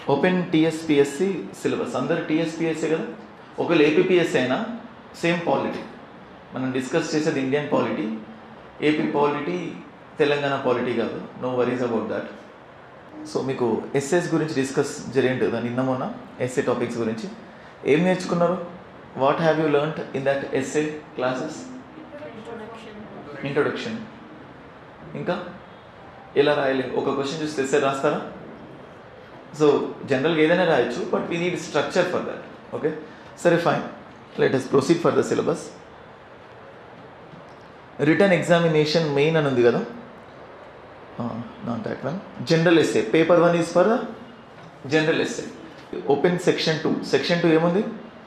Open TSPSC syllabus అందరు TSPSC కదా ఒకవేళ ఏపీపీఎస్సీ అయినా సేమ్ పాలిటీ మనం డిస్కస్ చేసేది Indian polity AP polity Telangana polity కాదు no worries about that so మీకు ఎస్ఎస్ గురించి డిస్కస్ జరిగింది కదా నిన్న మొన్న ఎస్ఏ టాపిక్స్ గురించి ఏం నేర్చుకున్నారు what have you learned in that SA classes introduction ఇంకా ఎలా రాయాలి ఒక క్వశ్చన్ చూస్తే ఎస్ఏ రాస్తారా సో జనరల్గా ఏదైనా రాయొచ్చు but we need structure for that okay సరే fine let us proceed for the syllabus written examination main అని ఉంది కదా not that one general SA paper one is for general SA open section two section two ఏముంది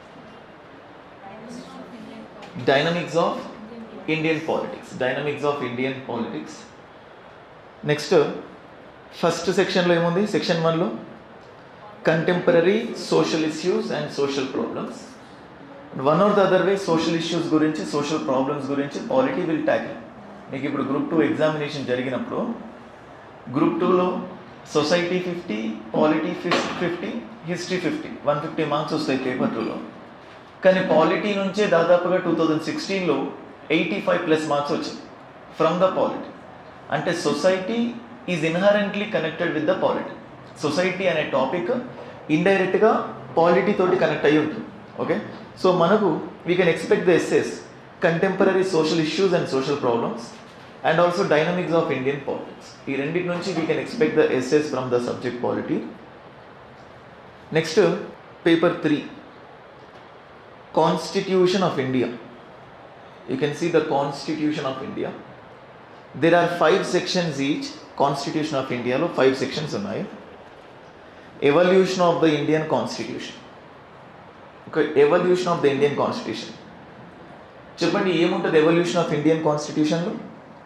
dynamics of Indian politics dynamics of Indian politics next first సెక్షన్లో ఏముంది section వన్లో contemporary social issues and social problems one or the other way social issues గురించి social problems గురించి polity will tackle మీకు ఇప్పుడు group two examination జరిగినప్పుడు group టూలో society fifty polity fifty history fifty one fifty marks వస్తాయి paper టూలో కానీ polity నుంచే దాదాపుగా టూ థౌజండ్ సిక్స్టీన్లో ఎయిటీ ఫైవ్ ప్లస్ మార్క్స్ వచ్చాయి ఫ్రమ్ ద పాలిటీ అంటే society is inherently connected with the polity society అనే టాపిక్ ఇండైరెక్ట్గా పాలిటీ తోటి కనెక్ట్ అయ్యి ఉంటుంది ఓకే సో మనకు we can expect the SS contemporary social issues and social problems and also dynamics of Indian politics ఈ రెండింటి నుంచి we can expect the SS from the subject polity next paper three constitution of India you can see the constitution of India there are five sections each constitution of ఇండియాలో five sections ఉన్నాయి evolution of the Indian constitution ఒక evolution of the Indian constitution చెప్పండి ఏముంటుంది evolution of Indian కాన్స్టిట్యూషన్లో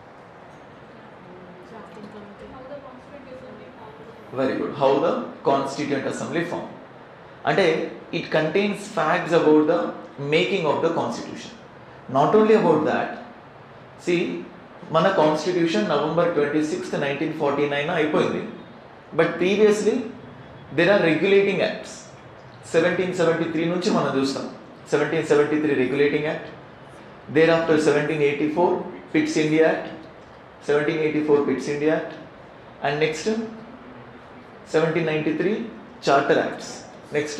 very good how the constituent assembly form అంటే it contains facts about the making of the constitution not only about that see మన constitution November twenty sixth nineteen forty nine అయిపోయింది but previously there are regulating acts seventeen seventy three నుంచి మనం చూస్తాం seventeen seventy three regulating act thereafter seventeen eighty four Pitt's India act seventeen eighty four Pitt's India act and next seventeen ninety three charter acts next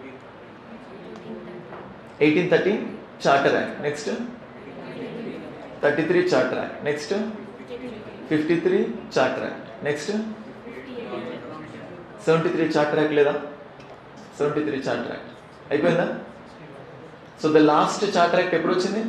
eighteen thirteen charter act next thirty three charter act next fifty three charter act next seventy three charter act లేదా seventy three charter act అయిపోయిందా so the last charter act ఎప్పుడు వచ్చింది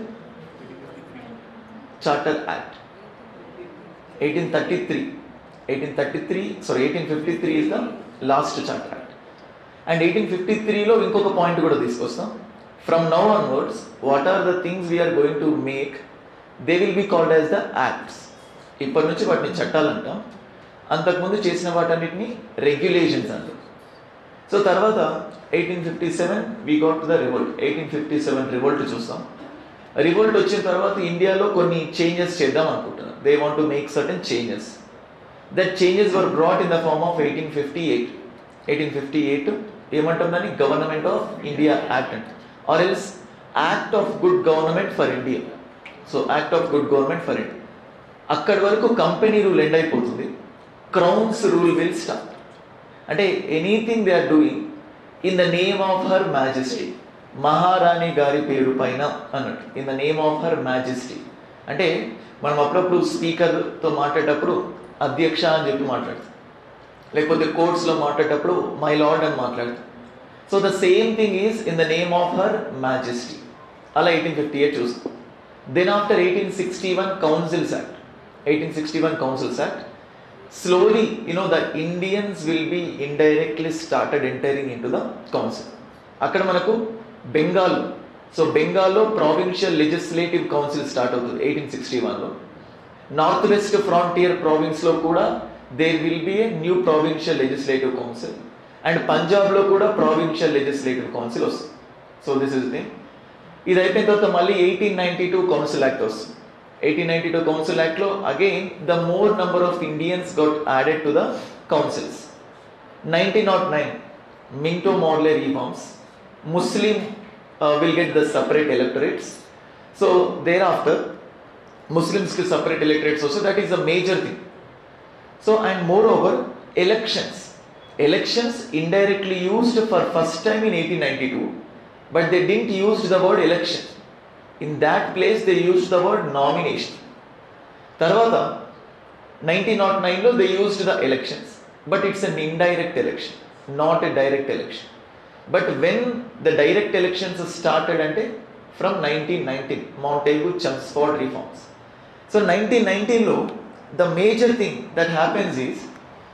charter act eighteen thirty three eighteen thirty three sorry eighteen fifty three is the last charter act and eighteen fifty త్రీలో ఇంకొక point కూడా తీసుకొస్తాం from now onwards what are the things we are going to make they will be called as the acts ఇప్పటి నుంచి వాటిని చట్టాలంటాం అంతకుముందు చేసిన వాటన్నిటిని రెగ్యులేషన్స్ అంటాం సో తర్వాత eighteen fifty seven we got the revolt eighteen fifty seven revolt చూస్తాం revolt వచ్చిన తర్వాత ఇండియాలో కొన్ని చేంజెస్ చేద్దాం అనుకుంటున్నారు they want to make certain changes that changes were brought in the form of eighteen fifty eight eighteen fifty eight ఏమంటాం దాన్ని government of India act అంటే or else act of good government for India so act of good government for India అక్కడి వరకు company rule end అయిపోతుంది crown's rule will start అంటే anything they are doing in the name of her majesty మహారాణి గారి పేరు పైన అన్నట్టు in the name of her majesty అంటే మనం అప్పుడప్పుడు స్పీకర్తో మాట్లాడేటప్పుడు అధ్యక్ష అని చెప్పి మాట్లాడతాం లేకపోతే కోర్ట్స్లో మాట్లాడేటప్పుడు మై లార్డ్ అని మాట్లాడతాం so the same thing is in the name of her majesty అలా ఎయిటీన్ ఫిఫ్టీ ఎయిట్ చూస్తాం then after eighteen sixty one councils act eighteen sixty one councils act slowly you know the indians will be indirectly started entering into the council అక్కడ మనకు Bengal so బెంగాల్లో provincial legislative council start అవుతుంది eighteen sixty వన్లో north west frontier ప్రావిన్స్లో కూడా there will be a new provincial legislative council and పంజాబ్లో కూడా provincial legislative council వస్తుంది సో దిస్ ఇస్ ది ఇది అయిపోయిన తర్వాత మళ్ళీ eighteen ninety two council act వస్తుంది ఎయిటీన్ నైన్టీ టూ కౌన్సిల్ యాక్ట్లో again the more number of Indians got added to the councils nineteen nought nine Minto Morley reforms, Muslim uh, will get the separate electorates. So thereafter, Muslims will separate electorates also. That is a major thing. So and moreover, elections. Elections indirectly used for first time in 1892, but they didn't use the word election. In that place, they used the word nomination. తర్వాత nineteen nought నైన్లో they used the elections but it's an indirect election not a direct election but when the direct elections started అంటే from nineteen nineteen Montagu Chelmsford reforms so nineteen నైన్టీన్లో the major thing that happens is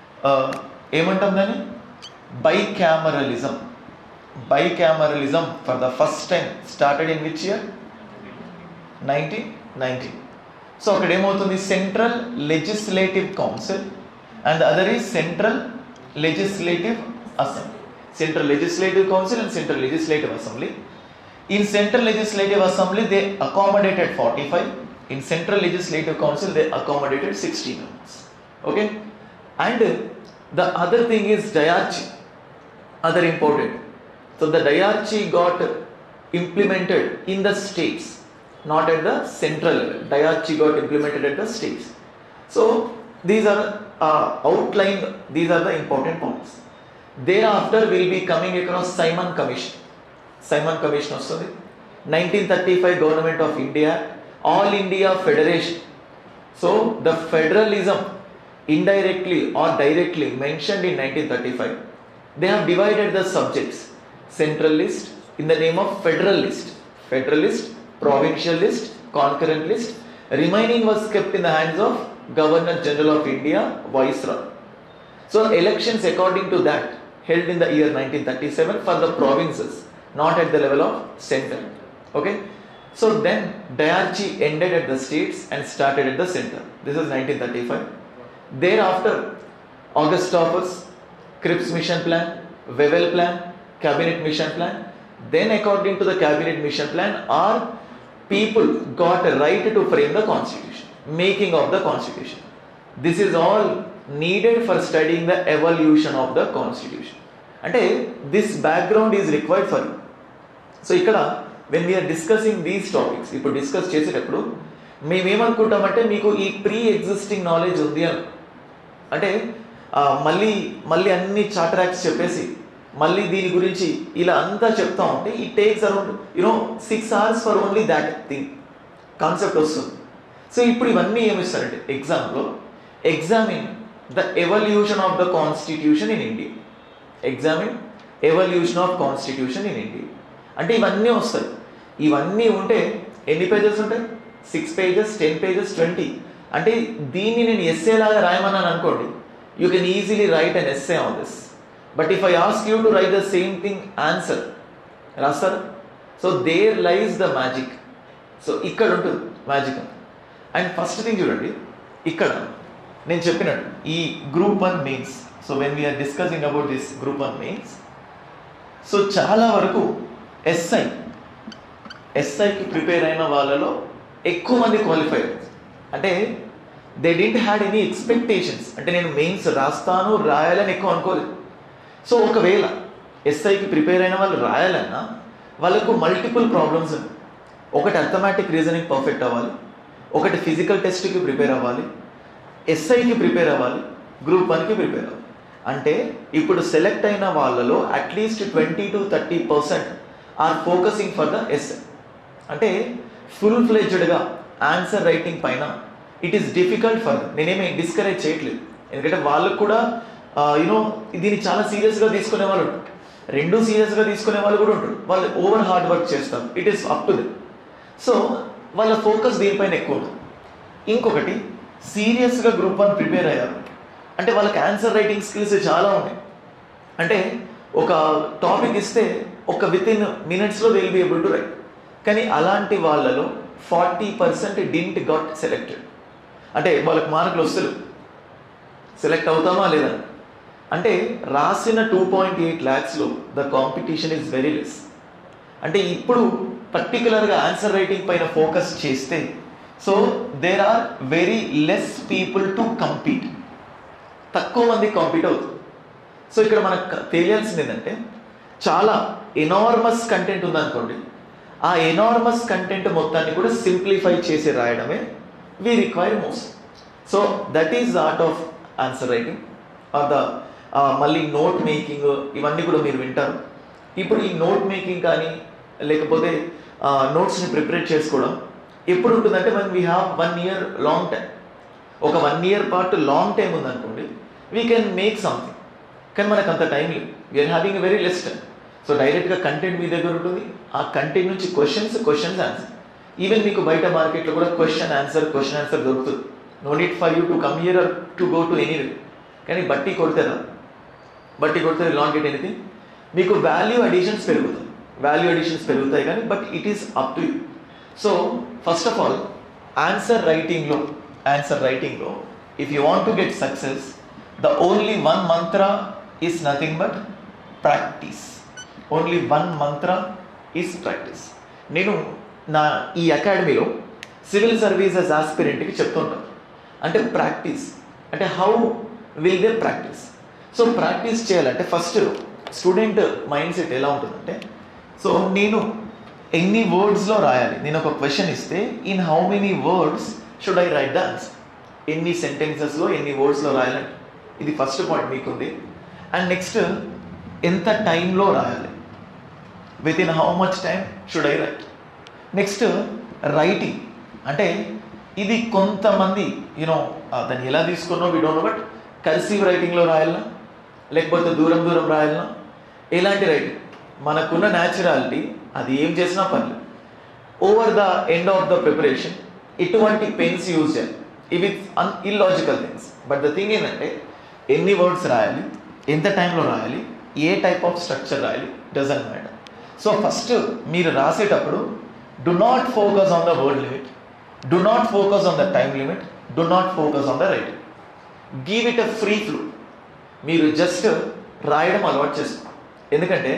ఏమంటాం దాన్ని bicameralism bicameralism for the first time started in which year nineteen nineteen so అక్కడ ఏమవుతుంది central legislative council and other is central legislative assembly central legislative council and central legislative assembly in central legislative assembly they accommodated forty five in central legislative council they accommodated sixty members okay and the other thing is dyarchy other important so the dyarchy got implemented in the states not at the central level. Diarchy got implemented at the states. So these are uh, outlined, these are the important points. Thereafter we'll be coming across Simon Commission. Simon Commission వస్తుంది nineteen thirty five government of India all India federation so the federalism indirectly or directly mentioned in 1935 they have divided the subjects centralist in the name of federalist federalist provincial list concurrent list remaining was kept in the hands of governor general of india viceroy so elections according to that held in the year 1937 for the provinces not at the level of center okay so then diarchy ended at the states and started at the center this is 1935 Thereafter, Augustopus, Cripps mission plan, Wewell plan, cabinet mission plan. Then, according to the cabinet mission plan, our people got a right to frame the constitution, making of the constitution. This is all needed for studying the evolution of the constitution. అంటే this background is required for so ఇక్కడ when we are discussing these topics ఇప్పుడు discuss చేసేటప్పుడు మేమేమనుకుంటామంటే మీకు ఈ pre existing knowledge ఉంది అని అంటే ఆ, మళ్ళీ మళ్ళీ అన్ని చార్టర్ యాక్ట్స్ చెప్పేసి మళ్ళీ దీని గురించి ఇలా అంతా చెప్తా ఉంటే ఈ takes around you know six hours for only that thing concept వస్తుంది సో ఇప్పుడు ఇవన్నీ ఏమిస్తారంటే ఎగ్జామ్లో examine the evolution of the constitution in India examine evolution of constitution in India అంటే ఇవన్నీ వస్తాయి ఇవన్నీ ఉంటే ఎన్ని పేజెస్ ఉంటాయి six pages ten pages twenty అంటే దీన్ని నేను ఎస్ఏ లాగా రాయమన్నాను అనుకోండి you can easily write an SA on this but if I ask you to write the same thing answer రాస్తారు so there lies the magic so ఇక్కడ ఉంటుంది magic and first thing చూడండి ఇక్కడ నేను చెప్పినట్టు ఈ group one mains so when we are discussing about this group one mains so చాలా వరకు ఎస్ఐ ఎస్ఐకి ప్రిపేర్ అయిన వాళ్ళలో ఎక్కువ మంది క్వాలిఫై అంటే they didn't had any expectations అంటే నేను మెయిన్స్ రాస్తాను రాయాలని ఎక్కువ అనుకోలేదు సో ఒకవేళ ఎస్ఐకి ప్రిపేర్ అయిన వాళ్ళు రాయాలన్నా వాళ్ళకు మల్టిపుల్ ప్రాబ్లమ్స్ ఉన్నాయి ఒకటి అర్థమాటిక్ రీజనింగ్ పర్ఫెక్ట్ అవ్వాలి ఒకటి ఫిజికల్ టెస్ట్కి ప్రిపేర్ అవ్వాలి ఎస్ఐకి ప్రిపేర్ అవ్వాలి గ్రూప్ వన్కి ప్రిపేర్ అవ్వాలి అంటే ఇప్పుడు సెలెక్ట్ అయిన వాళ్ళలో at least twenty to thirty percent are focusing for the SI అంటే ఫుల్ ఫ్లెడ్జ్డ్గా ఆన్సర్ రైటింగ్ పైన ఇట్ ఈస్ డిఫికల్ట్ ఫర్ నేనేమి డిస్కరేజ్ చేయట్లేదు ఎందుకంటే వాళ్ళకు కూడా యూనో దీన్ని చాలా సీరియస్గా తీసుకునే వాళ్ళు ఉంటారు రెండు సీరియస్గా తీసుకునే వాళ్ళు కూడా ఉంటారు వాళ్ళు ఓవర్ హార్డ్ వర్క్ చేస్తారు it is up to them so వాళ్ళ ఫోకస్ దీనిపైన ఎక్కువ ఉంటుంది ఇంకొకటి సీరియస్గా గ్రూప్ వన్ ప్రిపేర్ అయ్యారు అంటే వాళ్ళకి ఆన్సర్ రైటింగ్ స్కిల్స్ చాలా ఉన్నాయి అంటే ఒక టాపిక్ ఇస్తే ఒక విత్ ఇన్ మినిట్స్లో will be able to write కానీ అలాంటి వాళ్ళలో forty percent didn't got selected అంటే వాళ్ళకి మార్కులు వస్తలు సెలెక్ట్ అవుతామా లేదా అంటే రాసిన టూ పాయింట్ ఎయిట్ ల్యాక్స్లో the competition is very less అంటే ఇప్పుడు పర్టికులర్గా ఆన్సర్ రైటింగ్ పైన ఫోకస్ చేస్తే so there are very less people to compete తక్కువ మంది కాంపీట్ అవుతుంది సో ఇక్కడ మనకు క- తెలియాల్సింది ఏంటంటే చాలా ఎనార్మస్ కంటెంట్ ఉందనుకోండి ఆ ఎనార్మస్ కంటెంట్ మొత్తాన్ని కూడా సింప్లిఫై చేసి రాయడమే we require most so that is the art of answer writing or the మళ్ళీ నోట్ మేకింగ్ ఇవన్నీ కూడా మీరు వింటారు ఇప్పుడు ఈ నోట్ మేకింగ్ కానీ లేకపోతే నోట్స్ని ప్రిపేర్ చేసుకోవడం ఎప్పుడు ఉంటుందంటే మనం we have one year long time ఒక వన్ ఇయర్ పాటు లాంగ్ టైం ఉందనుకోండి వీ కెన్ మేక్ సంథింగ్ కానీ మనకు అంత టైం లేదు we are having very less time so డైరెక్ట్గా కంటెంట్ మీ దగ్గర ఉంటుంది ఆ కంటెంట్ నుంచి క్వశ్చన్స్ క్వశ్చన్స్ ఆన్సర్ ఈవెన్ మీకు బయట మార్కెట్లో కూడా క్వశ్చన్ ఆన్సర్ క్వశ్చన్ ఆన్సర్ దొరుకుతుంది no need for you to come here to go to anyway కానీ బట్టి కొడతారా బట్టి కొడితే లాంగ్ గెట్ ఎనీథింగ్ మీకు వాల్యూ అడిషన్స్ పెరుగుతాయి వాల్యూ అడిషన్స్ పెరుగుతాయి కానీ but it is up to you so first of all answer రైటింగ్లో ఆన్సర్ రైటింగ్లో if you want to get success the only one mantra is nothing but practice only one mantra is practice నేను నా ఈ అకాడమీలో civil services ఆస్పిరెంట్కి చెప్తుంటాను అంటే practice అంటే how will they practice so practice చేయాలంటే ఫస్ట్ స్టూడెంట్ మైండ్ సెట్ ఎలా ఉంటుందంటే సో నేను ఎన్ని వర్డ్స్లో రాయాలి నేను ఒక క్వశ్చన్ ఇస్తే in how many words should I write the answer ఎన్ని సెంటెన్సెస్లో ఎన్ని వర్డ్స్లో రాయాలంటే ఇది ఫస్ట్ పాయింట్ మీకుంది అండ్ నెక్స్ట్ ఎంత టైంలో రాయాలి with in how much time should I write next writing అంటే ఇది కొంతమంది యూనో దాన్ని ఎలా తీసుకున్నో వీ డోంట్ బట్ కర్సివ్ రైటింగ్లో రాయాలనా లేకపోతే దూరం దూరం రాయాలనా ఎలాంటి రైటింగ్ మనకున్న న్యాచురాలిటీ అది ఏం చేసినా పర్లేదు over the end of the preparation ఇటువంటి పెన్స్ యూజ్ చేయాలి ఇవి an illogical things but the thing ఏంటంటే ఎన్ని వర్డ్స్ రాయాలి ఎంత టైంలో రాయాలి ఏ టైప్ ఆఫ్ స్ట్రక్చర్ రాయాలి డజంట్ మ్యాటర్ సో ఫస్ట్ మీరు రాసేటప్పుడు do not focus on the word limit do not focus on the time limit do not focus on the writing give it a free flow మీరు just రాయడం అలవాటు చేసుకో ఎందుకంటే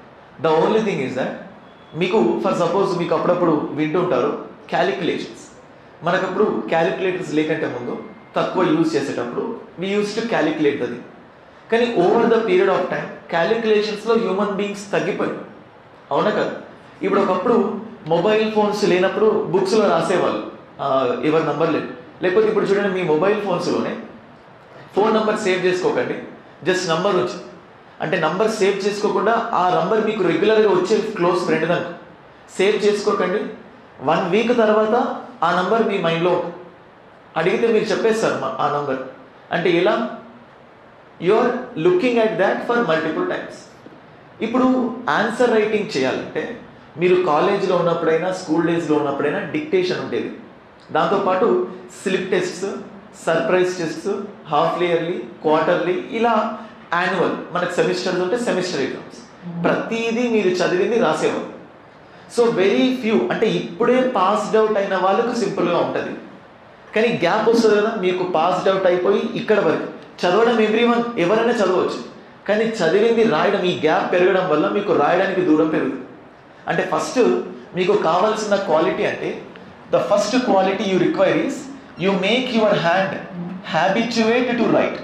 the only thing is that మీకు for suppose మీకు అప్పుడప్పుడు వింటుంటారు calculations మనకప్పుడు calculators లేకంటే ముందు తక్కువ యూజ్ చేసేటప్పుడు వీ యూస్ టు క్యాలిక్యులేట్ అది కానీ over the period of time క్యాలిక్యులేషన్స్లో హ్యూమన్ బీయింగ్స్ తగ్గిపోయి అవునా కదా ఇప్పుడు ఒకప్పుడు మొబైల్ ఫోన్స్ లేనప్పుడు బుక్స్లో రాసేవాళ్ళు ఆ, ఎవరి నంబర్ లేదు లేకపోతే ఇప్పుడు చూడండి మీ మొబైల్ ఫోన్స్లోనే ఫోన్ నంబర్ సేవ్ చేసుకోకండి జస్ట్ నంబర్ వచ్చి అంటే నంబర్ సేవ్ చేసుకోకుండా ఆ నంబర్ మీకు రెగ్యులర్గా వచ్చే క్లోజ్ ఫ్రెండ్ దానికి సేవ్ చేసుకోకండి వన్ వీక్ తర్వాత ఆ నంబర్ మీ మైండ్లో ఉంటుంది. అడిగితే మీరు చెప్పేస్తారు మా- ఆ నంబర్ అంటే ఎలా you are looking at that for multiple times ఇప్పుడు ఆన్సర్ రైటింగ్ చేయాలంటే మీరు కాలేజీలో ఉన్నప్పుడైనా స్కూల్ డేస్లో ఉన్నప్పుడైనా డిక్టేషన్ ఉండేది దాంతోపాటు slip tests surprise tests half yearly quarterly ఇలా యాన్యువల్ మనకు సెమిస్టర్స్ ఉంటే సెమిస్టర్ ఎగ్జామ్స్ ప్రతిదీ మీరు చదివింది రాసేవారు సో వెరీ ఫ్యూ అంటే ఇప్పుడే పాస్డ్ అవుట్ అయిన వాళ్ళకు సింపుల్గా ఉంటుంది కానీ గ్యాప్ వస్తుంది కదా మీకు పాస్డ్ అవుట్ అయిపోయి ఇక్కడ వరకు చదవడం ఎవ్రీ వన్ ఎవరైనా చదవచ్చు కానీ చదివింది రాయడం ఈ గ్యాప్ పెరగడం వల్ల మీకు రాయడానికి దూరం పెరుగుతుంది అంటే ఫస్ట్ మీకు కావాల్సిన క్వాలిటీ అంటే the first quality you require is you make your hand habituate to write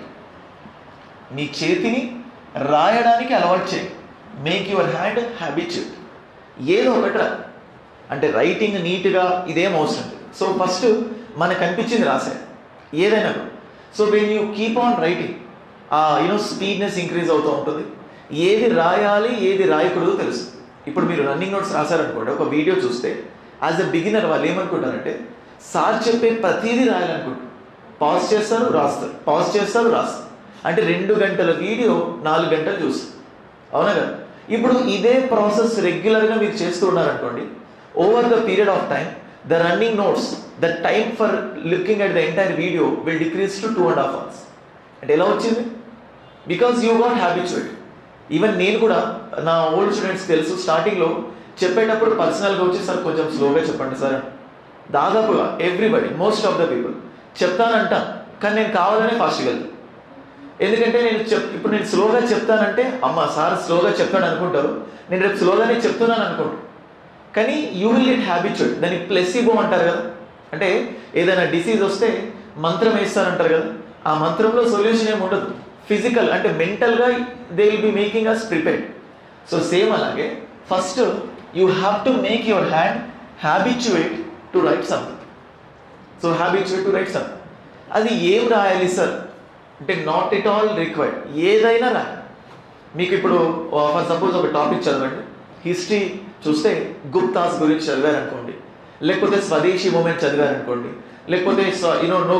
నీ చేతిని రాయడానికి అలవాటు చేయి మేక్ యువర్ హ్యాండ్ హ్యాబిచ్యువేట్ ఏదో ఒకటి రా అంటే రైటింగ్ నీట్గా ఇదేం అవసరం లేదు సో ఫస్ట్ మనకు అనిపించింది రాసే ఏదైనా so when you keep on writing you know speedness increase అవుతూ ఉంటుంది ఏది రాయాలి ఏది రాయకూడదు తెలుసు ఇప్పుడు మీరు రన్నింగ్ నోట్స్ రాశారనుకోండి ఒక వీడియో చూస్తే యాజ్ ఎ బిగినర్ వాళ్ళు ఏమనుకుంటారంటే సార్ చెప్పే ప్రతిదీ రాయాలనుకుంటారు పాజ్ చేస్తారు రాస్తారు పాజ్ చేస్తారు రాస్తారు అంటే రెండు గంటల వీడియో నాలుగు గంటలు చూస్తారు అవునా కదా ఇప్పుడు ఇదే ప్రాసెస్ రెగ్యులర్గా మీరు చేస్తూ ఉన్నారనుకోండి over the period of time the running notes the time for looking at the entire video will decrease to two and half hours అంటే ఎలా వచ్చింది because you got habituate even నేను కూడా నా ఓల్డ్ స్టూడెంట్స్ తెలుసు స్టార్టింగ్లో చెప్పేటప్పుడు పర్సనల్గా వచ్చి సార్ కొంచెం స్లోగా చెప్పండి సార్ అని. దాదాపుగా everybody most of the people చెప్తానంట కానీ నేను కావాలనే ఫాస్ట్గా వెళ్తాను ఎందుకంటే నేను చెప్ ఇప్పుడు నేను స్లోగా చెప్తానంటే అమ్మ సార్ స్లోగా చెప్తాను అనుకుంటారు నేను రేపు స్లోగానే చెప్తున్నాను అనుకుంటాను కానీ యూ విల్ గెట్ హ్యాబిచువల్ దాన్ని ప్లెసిబో అంటారు కదా అంటే ఏదైనా డిసీజ్ వస్తే మంత్రం వేస్తారంటారు కదా ఆ మంత్రంలో సొల్యూషన్ ఏమి ఉండదు ఫిజికల్ అంటే మెంటల్గా they will be making us prepared so same అలాగే first you have to make your hand habituate to write something so habituate to write something అది ఏం రాయాలి సార్ అంటే నాట్ ఇట్ ఆల్ రిక్వైర్డ్ ఏదైనా రాయాలి మీకు ఇప్పుడు ఫర్ సపోజ్ ఒక టాపిక్ చదవండి హిస్టరీ చూస్తే గుప్తాస్ గురించి చదివారనుకోండి లేకపోతే స్వదేశీ మూమెంట్ చదివారనుకోండి లేకపోతే you know no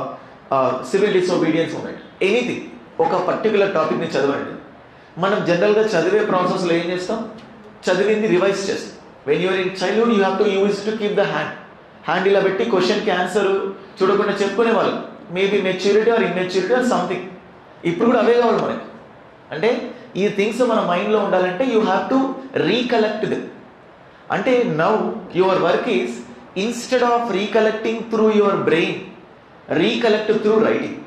civil disobedience movement anything ఒక పర్టికులర్ టాపిక్ని చదవండి మనం జనరల్గా చదివే ప్రాసెస్లో ఏం చేస్తాం చదివింది రివైజ్ చేస్తాం when you're in childhood you have to use to keep the hand hand ఇలా పెట్టి క్వశ్చన్కి ఆన్సర్ చూడకుండా చెప్పుకునే వాళ్ళు maybe maturity or immaturity or something ఇప్పుడు కూడా అవే కావాలి మనకి అంటే ఈ థింగ్స్ మన మైండ్లో ఉండాలంటే you have to recollect the అంటే now your work is instead of recollecting through your brain recollect through writing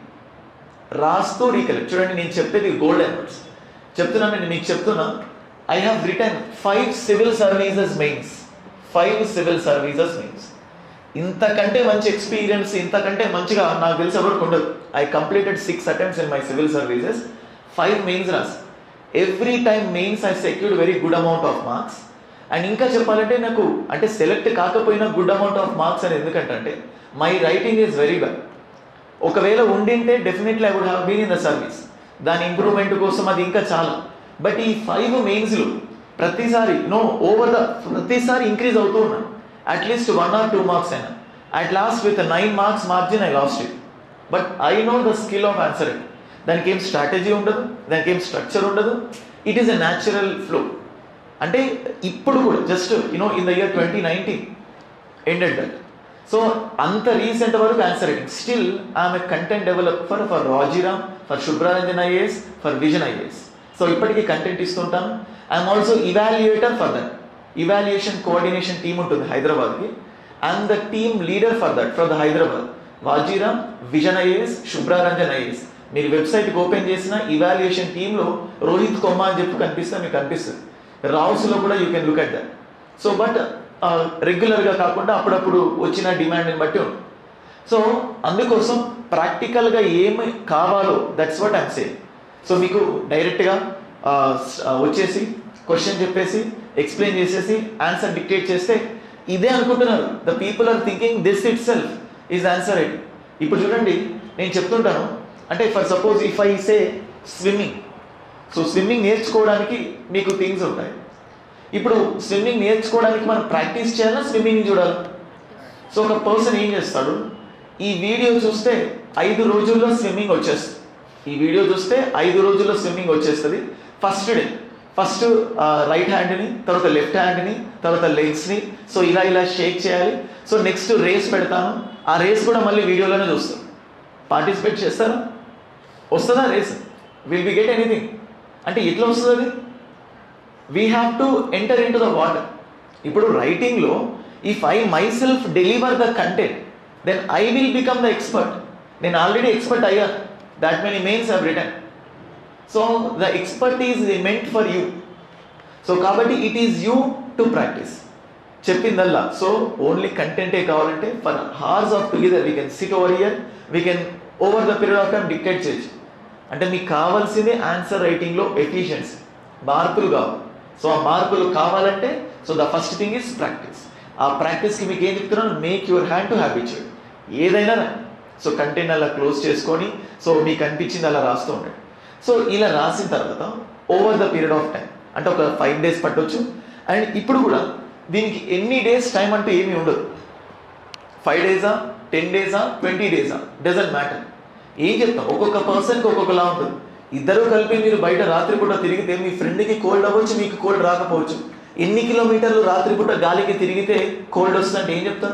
రాస్తూ రీకలెక్ట్ చూడండి నేను చెప్పేది గోల్డెన్ వర్డ్స్ చెప్తున్నాను నేను మీకు చెప్తున్నా I have written five civil services mains five civil services mains ఇంతకంటే మంచి ఎక్స్పీరియన్స్ ఇంతకంటే మంచిగా నాకు తెలిసి ఎవరికి ఉండదు I completed six attempts in my civil services five mains రాస్ every time mains I secured very good amount of marks and ఇంకా చెప్పాలంటే నాకు అంటే సెలెక్ట్ కాకపోయినా గుడ్ అమౌంట్ ఆఫ్ మార్క్స్ అని ఎందుకంటే my writing is very well ఒకవేళ ఉండింటే definitely I would have been in the service దాని ఇంప్రూవ్మెంట్ కోసం అది ఇంకా చాలా బట్ ఈ ఫైవ్ మెయిన్స్లు ప్రతిసారి నో ఓవర్ ద ప్రతిసారి ఇంక్రీజ్ అవుతూ ఉన్నాను at least one or two marks అయినా at last with nine marks margin I lost it but I know the skill of answering దానికి ఏం స్ట్రాటజీ ఉండదు దానికి ఏం స్ట్రక్చర్ ఉండదు it is a natural flow అంటే ఇప్పుడు కూడా just you know in the year twenty nineteen ended that so అంత రీసెంట్ వరకు answer writing still I'm a content developer for Vajiram for Shubhra Ranjan IAS for Vision IAS so ఇప్పటికీ content ఇస్తుంటాను I'm also evaluator for that evaluation coordination team ఉంటుంది హైదరాబాద్కి I'm the team leader for that for the Hyderabad Vajiram Vision IAS Shubhra Ranjan IAS మీరు వెబ్సైట్కి open చేసిన evaluation టీంలో రోహిత్ కొమ్మ అని చెప్పి కనిపిస్తే మీకు కనిపిస్తుంది రావుస్లో కూడా you can look at that so but రెగ్యులర్గా కాకుండా అప్పుడప్పుడు వచ్చిన డిమాండ్ని బట్టి ఉంటుంది సో అందుకోసం ప్రాక్టికల్గా ఏమి కావాలో that's what I'm same so మీకు డైరెక్ట్గా వచ్చేసి క్వశ్చన్ చెప్పేసి ఎక్స్ప్లెయిన్ చేసేసి ఆన్సర్ డిక్టేట్ చేస్తే ఇదే అనుకుంటున్నారు the people are thinking this itself is answer it ఇప్పుడు చూడండి నేను చెప్తుంటాను అంటే for suppose if I say swimming so swimming నేర్చుకోవడానికి మీకు థింగ్స్ ఉంటాయి ఇప్పుడు స్విమ్మింగ్ నేర్చుకోవడానికి మనం ప్రాక్టీస్ చేయాలా స్విమ్మింగ్ చూడాలి సో ఒక పర్సన్ ఏం చేస్తాడు ఈ వీడియో చూస్తే ఐదు రోజుల్లో స్విమ్మింగ్ వచ్చేస్తుంది ఈ వీడియో చూస్తే ఐదు రోజుల్లో స్విమ్మింగ్ వచ్చేస్తుంది ఫస్ట్ డే ఫస్ట్ రైట్ హ్యాండ్ని తర్వాత లెఫ్ట్ హ్యాండ్ని తర్వాత లెగ్స్ని సో ఇలా ఇలా షేక్ చేయాలి సో నెక్స్ట్ రేస్ పెడతాను ఆ రేస్ కూడా మళ్ళీ వీడియోలోనే చూస్తాను పార్టిసిపేట్ చేస్తారా వస్తుందా race will be get anything అంటే ఎట్లా వస్తుంది అది we have to enter into the water ఇప్పుడు రైటింగ్లో if I myself deliver the content then I will become the expert నేను ఆల్రెడీ ఎక్స్పర్ట్ అయ్యాను that many mains have written so the expert is meant for you so కాబట్టి it is you to practice చెప్పిందల్లా so only కంటెంటే కావాలంటే for hours of together we can SIT over year we can over the period of time dictate చేయొచ్చు అంటే మీకు కావాల్సింది answer రైటింగ్లో efficiency మార్పులు కావాలి సో ఆ మార్పులు కావాలంటే so the first thing is practice ఆ ప్రాక్టీస్కి మీకు ఏం చెప్తున్నాను make your hand to habituate ఏదైనా సో కంటెంట్ అలా క్లోజ్ చేసుకొని సో మీకు అనిపించింది అలా రాస్తూ ఉండండి సో ఇలా రాసిన తర్వాత over the period of time అంటే ఒక ఫైవ్ డేస్ పట్టొచ్చు అండ్ ఇప్పుడు కూడా దీనికి ఎన్ని డేస్ టైం అంటూ ఏమీ ఉండదు ఫైవ్ డేసా టెన్ డేసా ట్వంటీ డేసా డజంట్ మ్యాటర్ ఏం చెప్తాం ఒక్కొక్క పర్సన్కి ఒక్కొక్కలా ఉంటుంది ఇద్దరు కలిపి మీరు బయట రాత్రిపూట తిరిగితే మీ ఫ్రెండ్కి కోల్డ్ అవ్వచ్చు మీకు కోల్డ్ రాకపోవచ్చు ఎన్ని కిలోమీటర్లు రాత్రిపూట గాలికి తిరిగితే కోల్డ్ వస్తుందంటే ఏం చెప్తారు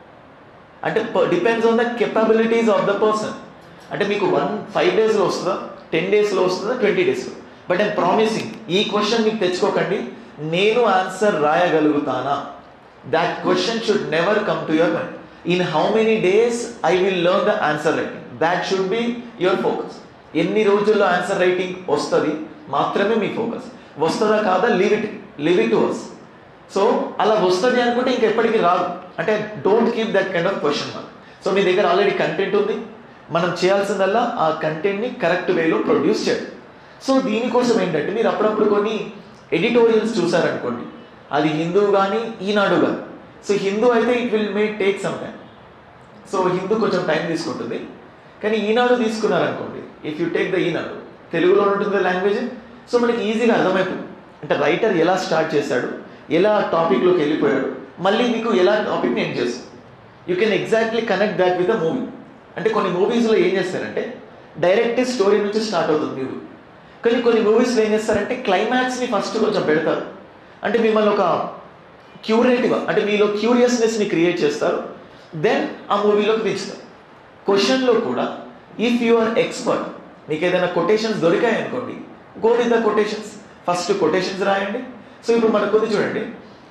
అంటే depends on the capabilities of the person అంటే మీకు వన్ ఫైవ్ డేస్లో వస్తుందా టెన్ డేస్లో వస్తుందా ట్వంటీ డేస్లో బట్ ఐమ్ ప్రామిసింగ్ ఈ క్వశ్చన్ మీకు తెచ్చుకోకండి నేను ఆన్సర్ రాయగలుగుతానా that question should never come to your mind in how many days I will learn the answer writing that should be your focus ఎన్ని రోజుల్లో ఆన్సర్ రైటింగ్ వస్తుంది మాత్రమే మీ ఫోకస్ వస్తుందా కాదా leave it leave it to us so అలా వస్తుంది అనుకుంటే ఇంకెప్పటికీ రాదు అంటే don't keep that kind of question mark so మీ దగ్గర ఆల్రెడీ కంటెంట్ ఉంది మనం చేయాల్సిందల్లా ఆ కంటెంట్ని కరెక్ట్ వేలో ప్రొడ్యూస్ చేయడం సో దీనికోసం ఏంటంటే మీరు అప్పుడప్పుడు కొన్ని ఎడిటోరియల్స్ చూసారనుకోండి అది హిందూ కానీ ఈనాడు కానీ సో హిందూ అయితే it will may take some time so Hindu కొంచెం టైం తీసుకుంటుంది కానీ ఈనాడు తీసుకున్నారనుకోండి if you take the Eenadu తెలుగులో ఉంటుంది లాంగ్వేజ్ సో మనకి ఈజీగా అర్థమైపోతుంది అంటే రైటర్ ఎలా స్టార్ట్ చేశాడు ఎలా టాపిక్లోకి వెళ్ళిపోయాడు మళ్ళీ మీకు ఎలా టాపిక్ని ఎండ్ చేస్తుంది you can exactly connect that with the movie అంటే కొన్ని మూవీస్లో ఏం చేస్తారంటే డైరెక్ట్ స్టోరీ నుంచి స్టార్ట్ అవుతుంది మూవీ కానీ కొన్ని మూవీస్లో ఏం చేస్తారంటే క్లైమాక్స్ని ఫస్ట్ కొంచెం పెడతారు అంటే మిమ్మల్ని ఒక క్యూరేటివ్ అంటే మీలో క్యూరియస్నెస్ని క్రియేట్ చేస్తారు దెన్ ఆ మూవీలోకి దించుతారు క్వశ్చన్లో కూడా ఇఫ్ యు ఆర్ ఎక్స్పర్ట్ మీకు ఏదైనా కొటేషన్స్ దొరికాయి అనుకోండి go with the quotations first quotations రాయండి సో ఇప్పుడు మనకు ఉంది చూడండి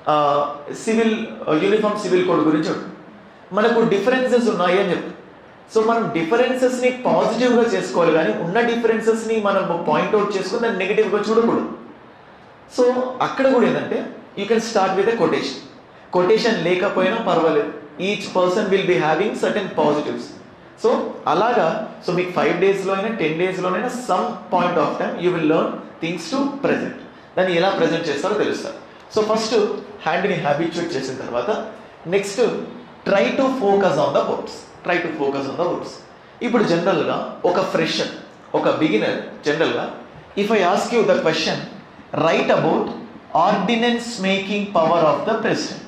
సివిల్ యూనిఫామ్ సివిల్ కోడ్ గురించి ఉంటుంది మనకు డిఫరెన్సెస్ ఉన్నాయి అని చెప్పి సో మనం డిఫరెన్సెస్ని పాజిటివ్గా చేసుకోవాలి కానీ ఉన్న డిఫరెన్సెస్ని మనం పాయింట్అవుట్ చేసుకుని దాన్ని నెగిటివ్గా చూడకూడదు సో అక్కడ కూడా ఏంటంటే you can start with a quotation quotation లేకపోయినా పర్వాలేదు each person will be having certain positives so అలాగా సో మీకు ఫైవ్ డేస్లో అయినా టెన్ డేస్లోనైనా some point of time you will learn things to present దాన్ని ఎలా ప్రజెంట్ చేస్తారో తెలుస్తారు సో ఫస్ట్ హ్యాండ్ని హ్యాబిచ్యూట్ చేసిన తర్వాత next try to focus on the words try to focus on the words ఇప్పుడు జనరల్గా ఒక ఫ్రెషర్ ఒక బిగినర్ జనరల్గా if I ask you the question write about ordinance making power of the president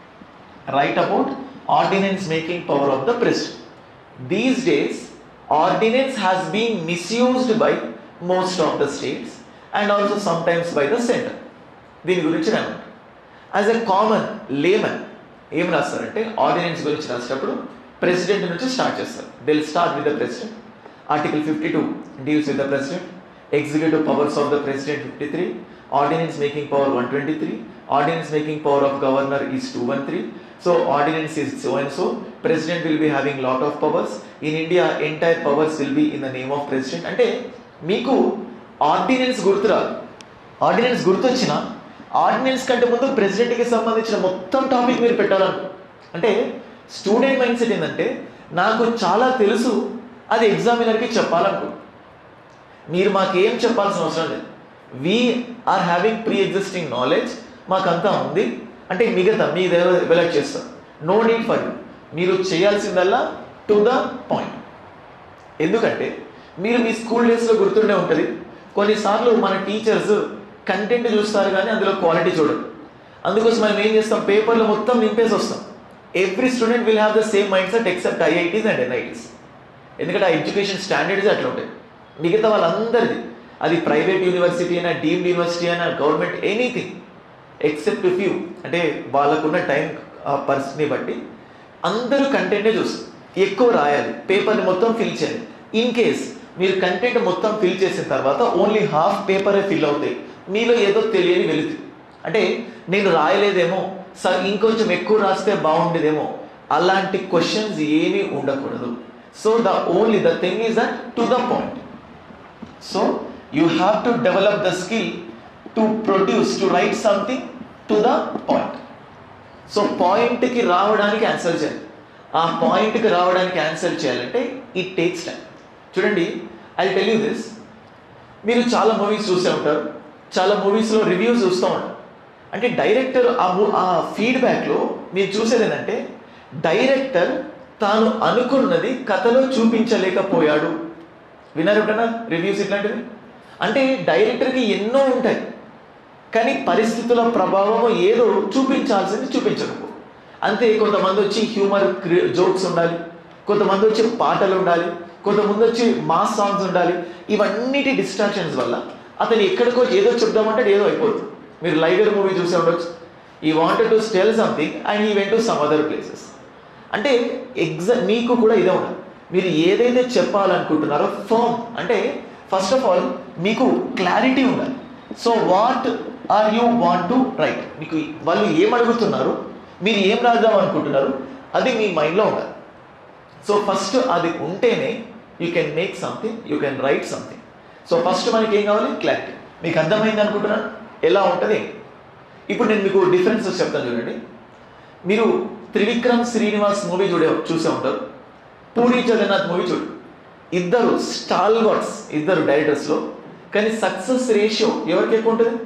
write about ordinance making power of the president these days ordinance has been misused by most of the states and also sometimes by the centre దీని గురించి నేను as a common lemon ఏం రాస్తారంటే ordinance గురించి రాసేటప్పుడు president నుంచి start చేస్తారు they'll start with the president article fifty two deals with the president executive powers of the president fifty three ordinance making power one twenty three ordinance making power of governor is two one three so ordinance is so and so president will be having lot of powers in India entire powers will be in the name of president అంటే మీకు ordinance గుర్తురాదు ordinance గుర్తొచ్చిన ordinance కంటే ముందు ప్రెసిడెంట్కి సంబంధించిన మొత్తం topic మీరు పెట్టాలను అంటే స్టూడెంట్ మైండ్ సెట్ ఏంటంటే నాకు చాలా తెలుసు అది ఎగ్జామినర్కి చెప్పాలనుకో మీరు మాకేం చెప్పాల్సిన అవసరం లేదు we are having pre existing knowledge మాకంతా ఉంది అంటే మిగతా మీ డెవలప్ చేస్తాం నో నీడ్ ఫర్ యూ మీరు చేయాల్సిందల్లా టు ద పాయింట్ ఎందుకంటే మీరు మీ స్కూల్ డేస్లో గుర్తుండే ఉంటుంది కొన్నిసార్లు మన టీచర్స్ కంటెంట్ చూస్తారు కానీ అందులో క్వాలిటీ చూడరు అందుకోసం మనం ఏం చేస్తాం పేపర్లో మొత్తం నింపేసి వస్తాం every student will have the same mind set except IITs and NITs ఎందుకంటే ఆ ఎడ్యుకేషన్ స్టాండర్డ్స్ అట్లా ఉంటాయి మిగతా వాళ్ళందరిది అది ప్రైవేట్ యూనివర్సిటీ అయినా డీమ్డ్ యూనివర్సిటీ అయినా గవర్నమెంట్ ఎనీథింగ్ ఎక్సెప్ట్ ఫ్యూ అంటే వాళ్ళకున్న టైం పరిస్థితిని బట్టి అందరూ కంటెంటే చూస్తారు ఎక్కువ రాయాలి పేపర్ని మొత్తం ఫిల్ చేయాలి ఇన్ కేస్ మీరు కంటెంట్ మొత్తం ఫిల్ చేసిన తర్వాత ఓన్లీ హాఫ్ పేపరే ఫిల్ అవుతాయి మీలో ఏదో తెలియని వెళుతుంది అంటే నేను రాయలేదేమో స ఇంకొంచెం ఎక్కువ రాస్తే బాగుండేదేమో అలాంటి క్వశ్చన్స్ ఏమీ ఉండకూడదు so the only the thing is that to the point so you have to develop the skill to produce to write something to the point so పాయింట్కి రావడానికి ఆన్సర్ చేయాలి ఆ పాయింట్కి రావడానికి ఆన్సర్ చేయాలంటే ఇట్ టేక్స్ టైం చూడండి I tell you this మీరు చాలా మూవీస్ చూస్తూ ఉంటారు చాలా మూవీస్లో రివ్యూస్ చూస్తూ ఉంటారు అంటే డైరెక్టర్ ఆ మూ ఆ ఫీడ్బ్యాక్లో మీరు చూసేది ఏంటంటే డైరెక్టర్ తాను అనుకున్నది కథలో చూపించలేకపోయాడు విన్నారు ఎప్పుడన్నా రివ్యూస్ ఇట్లాంటివి అంటే డైరెక్టర్కి ఎన్నో ఉంటాయి కానీ పరిస్థితుల ప్రభావము ఏదో చూపించాల్సింది చూపించకపో అంతే కొంతమంది వచ్చి హ్యూమర్ జోక్స్ ఉండాలి కొంతమంది వచ్చి పాటలు ఉండాలి కొంతమంది వచ్చి మాస్ సాంగ్స్ ఉండాలి ఇవన్నిటి డిస్ట్రాక్షన్స్ వల్ల అతను ఎక్కడికో ఏదో చెప్దామంటే ఏదో అయిపోతుంది మీరు లైగర్ మూవీ చూసే ఉండొచ్చు he wanted to steal something and he went to some other places అంటే ఎగ్జా మీకు కూడా ఇదే ఉండాలి మీరు ఏదైతే చెప్పాలనుకుంటున్నారో ఫర్మ్ అంటే ఫస్ట్ ఆఫ్ ఆల్ మీకు క్లారిటీ ఉండాలి so what are you want to write మీకు వాళ్ళు ఏం అడుగుతున్నారు మీరు ఏం రాద్దాం అనుకుంటున్నారు అది మీ మైండ్లో ఉండాలి సో ఫస్ట్ అది ఉంటేనే you can make something you can write something so first మనకి ఏం కావాలి క్లారిటీ మీకు అర్థమైంది అనుకుంటున్నాను ఎలా ఉంటుంది ఇప్పుడు నేను మీకు డిఫరెన్సెస్ చెప్తాను చూడండి మీరు త్రివిక్రమ్ శ్రీనివాస్ మూవీ చూడే చూసే ఉంటారు పూరి జగన్నాథ్ మూవీ చూడు ఇద్దరు స్టాల్వర్డ్స్ ఇద్దరు డైరెక్టర్స్లో కానీ సక్సెస్ రేషియో ఎవరికి ఎక్కువ ఉంటుంది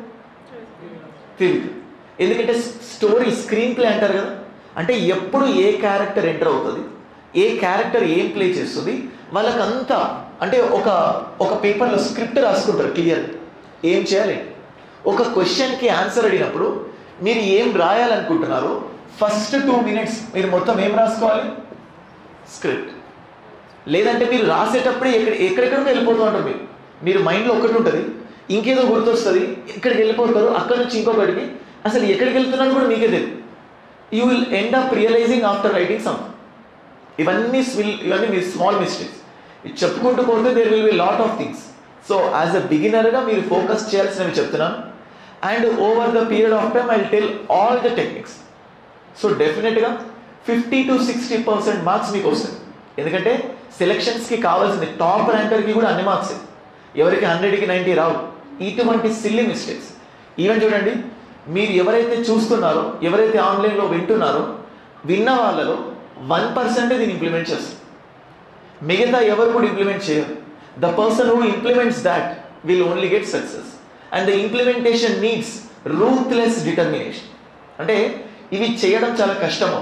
తెలియదు ఎందుకంటే స్టోరీ స్క్రీన్ ప్లే అంటారు కదా అంటే ఎప్పుడు ఏ క్యారెక్టర్ ఎంటర్ అవుతుంది ఏ క్యారెక్టర్ ఏం ప్లే చేస్తుంది వాళ్ళకంతా అంటే ఒక ఒక పేపర్లో స్క్రిప్ట్ రాసుకుంటారు క్లియర్ ఏం చేయాలి ఒక క్వశ్చన్కి ఆన్సర్ అడిగినప్పుడు మీరు ఏం రాయాలనుకుంటున్నారో ఫస్ట్ టూ మినిట్స్ మీరు మొత్తం ఏం రాసుకోవాలి స్క్రిప్ట్ లేదంటే మీరు రాసేటప్పుడే ఎక్కడ ఎక్కడెక్కడికో వెళ్ళిపోతూ ఉంటారు మీరు మీరు మైండ్లో ఒకటి ఉంటుంది ఇంకేదో గుర్తొస్తుంది ఎక్కడికి వెళ్ళిపోతారు అక్కడ నుంచి ఇంకొకటికి అసలు ఎక్కడికి వెళ్తున్నారో కూడా మీకే తెలియదు you will end up realising after writing some ఇవన్నీ స్విల్ ఇవన్నీ మీ స్మాల్ మిస్టేక్స్ ఇది చెప్పుకుంటూ పోతే there will be lot of things so as a బిగినర్గా మీరు ఫోకస్ చేయాల్సినవి చెప్తున్నాను and over the period of time I tell all the techniques so డెఫినెట్గా fifty to sixty percent marks మీకు వస్తాయి ఎందుకంటే సెలక్షన్స్కి కావాల్సింది టాప్ ర్యాంకర్కి కూడా అన్ని మార్క్స్ ఎవరికి హండ్రెడ్కి నైంటీ రావు ఇటువంటి సిల్లీ మిస్టేక్స్ ఈవెన్ చూడండి మీరు ఎవరైతే చూస్తున్నారో ఎవరైతే ఆన్లైన్లో వింటున్నారో విన్న వాళ్ళలో వన్ పర్సెంటే దీన్ని ఇంప్లిమెంట్ చేస్తారు మిగతా ఎవరు కూడా ఇంప్లిమెంట్ చేయరు the person who implements that will only get success and the implementation needs ruthless determination అంటే ఇవి చేయడం చాలా కష్టము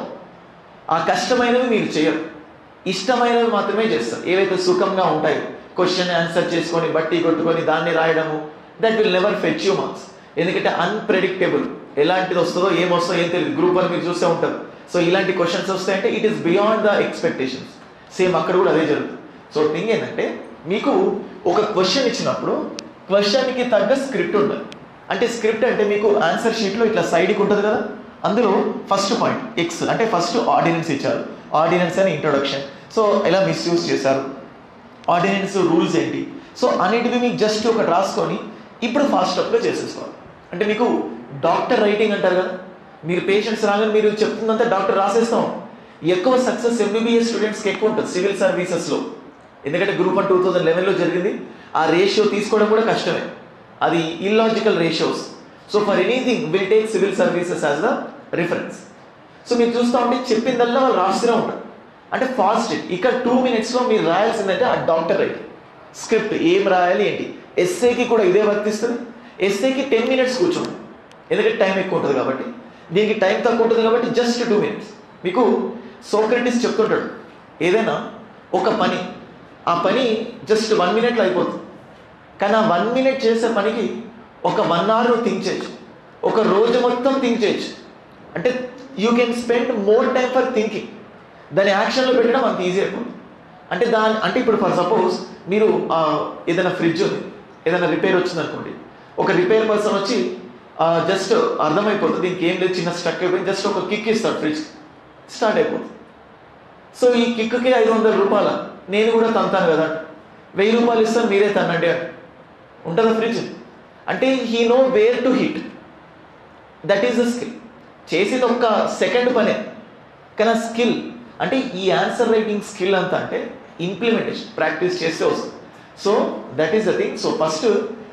ఆ కష్టమైనవి మీరు చేయరు ఇష్టమైనవి మాత్రమే చేస్తారు ఏవైతే సుఖంగా ఉంటాయో క్వశ్చన్ ఆన్సర్ చేసుకొని బట్టి కొట్టుకొని దాన్ని రాయడము that will never fetch you marks ఎందుకంటే అన్ప్రెడిక్టబుల్ ఎలాంటిది వస్తుందో ఏం వస్తుందో ఏం తెలియదు గ్రూప్ వన్ మీరు చూస్తే ఉంటారు సో ఇలాంటి క్వశ్చన్స్ వస్తాయంటే it is beyond the expectations same అక్కడ కూడా అదే జరుగుతుంది సో థింగ్ ఏంటంటే మీకు ఒక క్వశ్చన్ ఇచ్చినప్పుడు క్వశ్చన్కి తగ్గ స్క్రిప్ట్ ఉండాలి అంటే స్క్రిప్ట్ అంటే మీకు ఆన్సర్ షీట్లో ఇట్లా సైడ్కి ఉంటుంది కదా అందులో ఫస్ట్ పాయింట్ ఎక్స్ అంటే ఫస్ట్ ఆర్డినెన్స్ ఇచ్చారు ఆర్డినెన్స్ అని ఇంట్రొడక్షన్ సో ఎలా మిస్యూజ్ చేశారు ఆర్డినెన్స్ రూల్స్ ఏంటి సో అన్నిటివి మీకు జస్ట్ ఒకటి రాసుకొని ఇప్పుడు ఫాస్ట్ అప్లో చేసేసుకోవాలి అంటే మీకు డాక్టర్ రైటింగ్ అంటారు కదా మీరు పేషెంట్స్ రాగానే మీరు చెప్తుందంతా డాక్టర్ రాసేస్తాం ఎక్కువ సక్సెస్ ఎంబీబీఎస్ స్టూడెంట్స్కి ఎక్కువ ఉంటుంది సివిల్ సర్వీసెస్లో ఎందుకంటే గ్రూప్ వన్ టూ థౌజండ్ లెవెన్లో జరిగింది ఆ రేషియో తీసుకోవడం కూడా కష్టమే అది illogical ratios so for anything will take civil services as the reference so మీరు చూస్తూ ఉంటే చెప్పిందల్లా వాళ్ళు రాస్తూనే ఉంటారు అంటే ఫాస్ట్ ఇక్కడ టూ మినిట్స్లో మీరు రాయాల్సిందంటే ఆ డాక్టర్ రైటింగ్ స్క్రిప్ట్ ఏం రాయాలి ఏంటి ఎస్ఏకి కూడా ఇదే వర్తిస్తుంది ఎస్ఏకి టెన్ మినిట్స్ కూర్చోండి ఎందుకంటే టైం ఎక్కువ ఉంటుంది కాబట్టి దీనికి టైం తక్కువ ఉంటుంది కాబట్టి జస్ట్ టూ మినిట్స్ మీకు సోక్రటిస్ చెప్తుంటాడు ఏదైనా ఒక పని ఆ పని జస్ట్ వన్ మినిట్లో అయిపోతుంది కానీ ఆ వన్ మినిట్ చేసే పనికి ఒక వన్ అవర్ నువ్వు థింక్ చేయొచ్చు ఒక రోజు మొత్తం థింక్ చేయొచ్చు అంటే you can spend more time for thinking దాని యాక్షన్లో పెట్టడం అంత ఈజీ అయిపోతుంది అంటే దాని అంటే ఇప్పుడు ఫర్ సపోజ్ మీరు ఆ, ఏదైనా ఫ్రిడ్జ్ ఉంది ఏదైనా రిపేర్ వచ్చింది అనుకోండి ఒక రిపేర్ పర్సన్ వచ్చి జస్ట్ అర్థమైపోతుంది దీనికి ఏం లేదు చిన్న స్టక్ అయిపోయింది జస్ట్ ఒక కిక్ ఇస్తాడు ఫ్రిడ్జ్ స్టార్ట్ అయిపోతుంది సో ఈ కిక్కి ఐదు వందల రూపాయల నేను కూడా తంతాను కదా వెయ్యి రూపాయలు ఇస్తాను మీరే తనండి అని ఉంటుందా ఫ్రిడ్జ్ అంటే he know where to hit that is the skill చేసేది ఒక్క సెకండ్ పనే కానీ ఆ స్కిల్ అంటే ఈ ఆన్సర్ రైటింగ్ స్కిల్ అంతా అంటే ఇంప్లిమెంటేషన్ ప్రాక్టీస్ చేస్తే వస్తుంది so that is the thing so first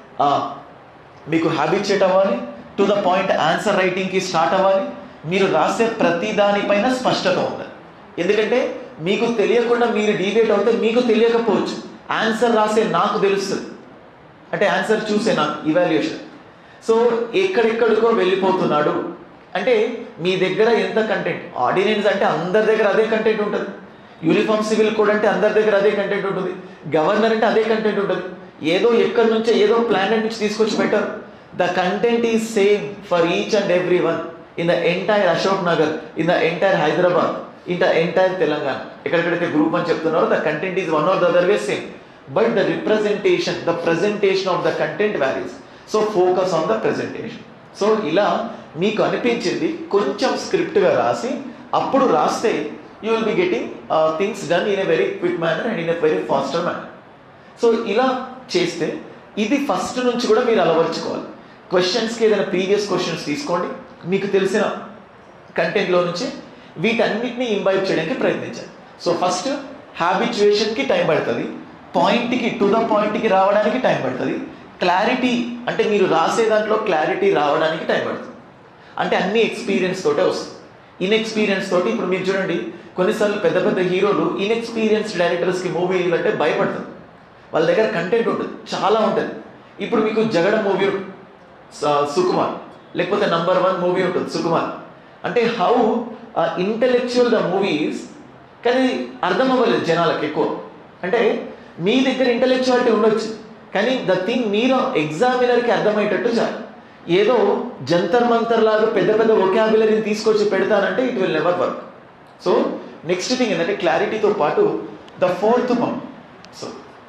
మీకు హ్యాబిచ్యుయేట్ అవ్వాలి టు ద పాయింట్ ఆన్సర్ రైటింగ్కి స్టార్ట్ అవ్వాలి మీరు రాసే ప్రతి దానిపైన స్పష్టత ఉండాలి ఎందుకంటే మీకు తెలియకుండా మీరు డీవేట్ అవుతే మీకు తెలియకపోవచ్చు ఆన్సర్ రాసే నాకు తెలుస్తుంది అంటే ఆన్సర్ చూసే నాకు ఇవాల్యుయేషన్ సో ఎక్కడెక్కడికో వెళ్ళిపోతున్నాడు అంటే మీ దగ్గర ఎంత కంటెంట్ ఆర్డినెన్స్ అంటే అందరి దగ్గర అదే కంటెంట్ ఉంటుంది యూనిఫామ్ సివిల్ కోడ్ అంటే అందరి దగ్గర అదే కంటెంట్ ఉంటుంది గవర్నర్ అంటే అదే కంటెంట్ ఉంటుంది ఏదో ఎక్కడి నుంచో ఏదో ప్లానెట్ నుంచి తీసుకొచ్చి పెట్టారు the content is same for each and every one in the entire Ashok Nagar in the entire Hyderabad in the entire Telangana ఎక్కడెక్కడైతే గ్రూప్ అని చెప్తున్నారో the content is one or the other way same but the representation the presentation of the content varies so focus on the presentation so ఇలా మీకు అనిపించింది కొంచెం స్క్రిప్ట్గా రాసి అప్పుడు రాస్తే you will be getting things done in a very quick manner and in a very faster manner so ఇలా చేస్తే ఇది ఫస్ట్ నుంచి కూడా మీరు అలవర్చుకోవాలి క్వశ్చన్స్కి ఏదైనా ప్రీవియస్ క్వశ్చన్స్ తీసుకోండి మీకు తెలిసిన కంటెంట్లో నుంచి వీటన్నిటిని ఇంబైబ్ చేయడానికి ప్రయత్నించండి సో ఫస్ట్ హ్యాబిచుయేషన్కి టైం పడుతుంది పాయింట్కి టు ద పాయింట్కి రావడానికి టైం పడుతుంది క్లారిటీ అంటే మీరు రాసే దాంట్లో క్లారిటీ రావడానికి టైం పడుతుంది అంటే అన్ని ఎక్స్పీరియన్స్ తోటే వస్తుంది ఇన్ఎక్స్పీరియన్స్ తోటి ఇప్పుడు మీరు చూడండి కొన్నిసార్లు పెద్ద పెద్ద హీరోలు ఇన్ఎక్స్పీరియన్స్ డైరెక్టర్స్కి మూవీలు అంటే భయపడతారు వాళ్ళ దగ్గర కంటెంట్ ఉంటుంది చాలా ఉంటుంది ఇప్పుడు మీకు జగడ మూవీ సుకుమార్ లేకపోతే నంబర్ వన్ మూవీ ఉంటుంది సుకుమార్ అంటే హౌ ఇంటెలెక్చువల్ ద మూవీస్ కానీ అర్థం అవ్వలేదు జనాలకు ఎక్కువ అంటే మీ దగ్గర ఇంటెలెక్చువాలిటీ ఉండొచ్చు కానీ ద థింగ్ మీరు ఎగ్జామినర్కి అర్థమయ్యేటట్టు చాలు ఏదో జంతర్ మంతర్ లాగా పెద్ద పెద్ద ఒకాబులరీని తీసుకొచ్చి పెడతానంటే it will never work so next thing ఏంటంటే క్లారిటీతో పాటు the fourth point so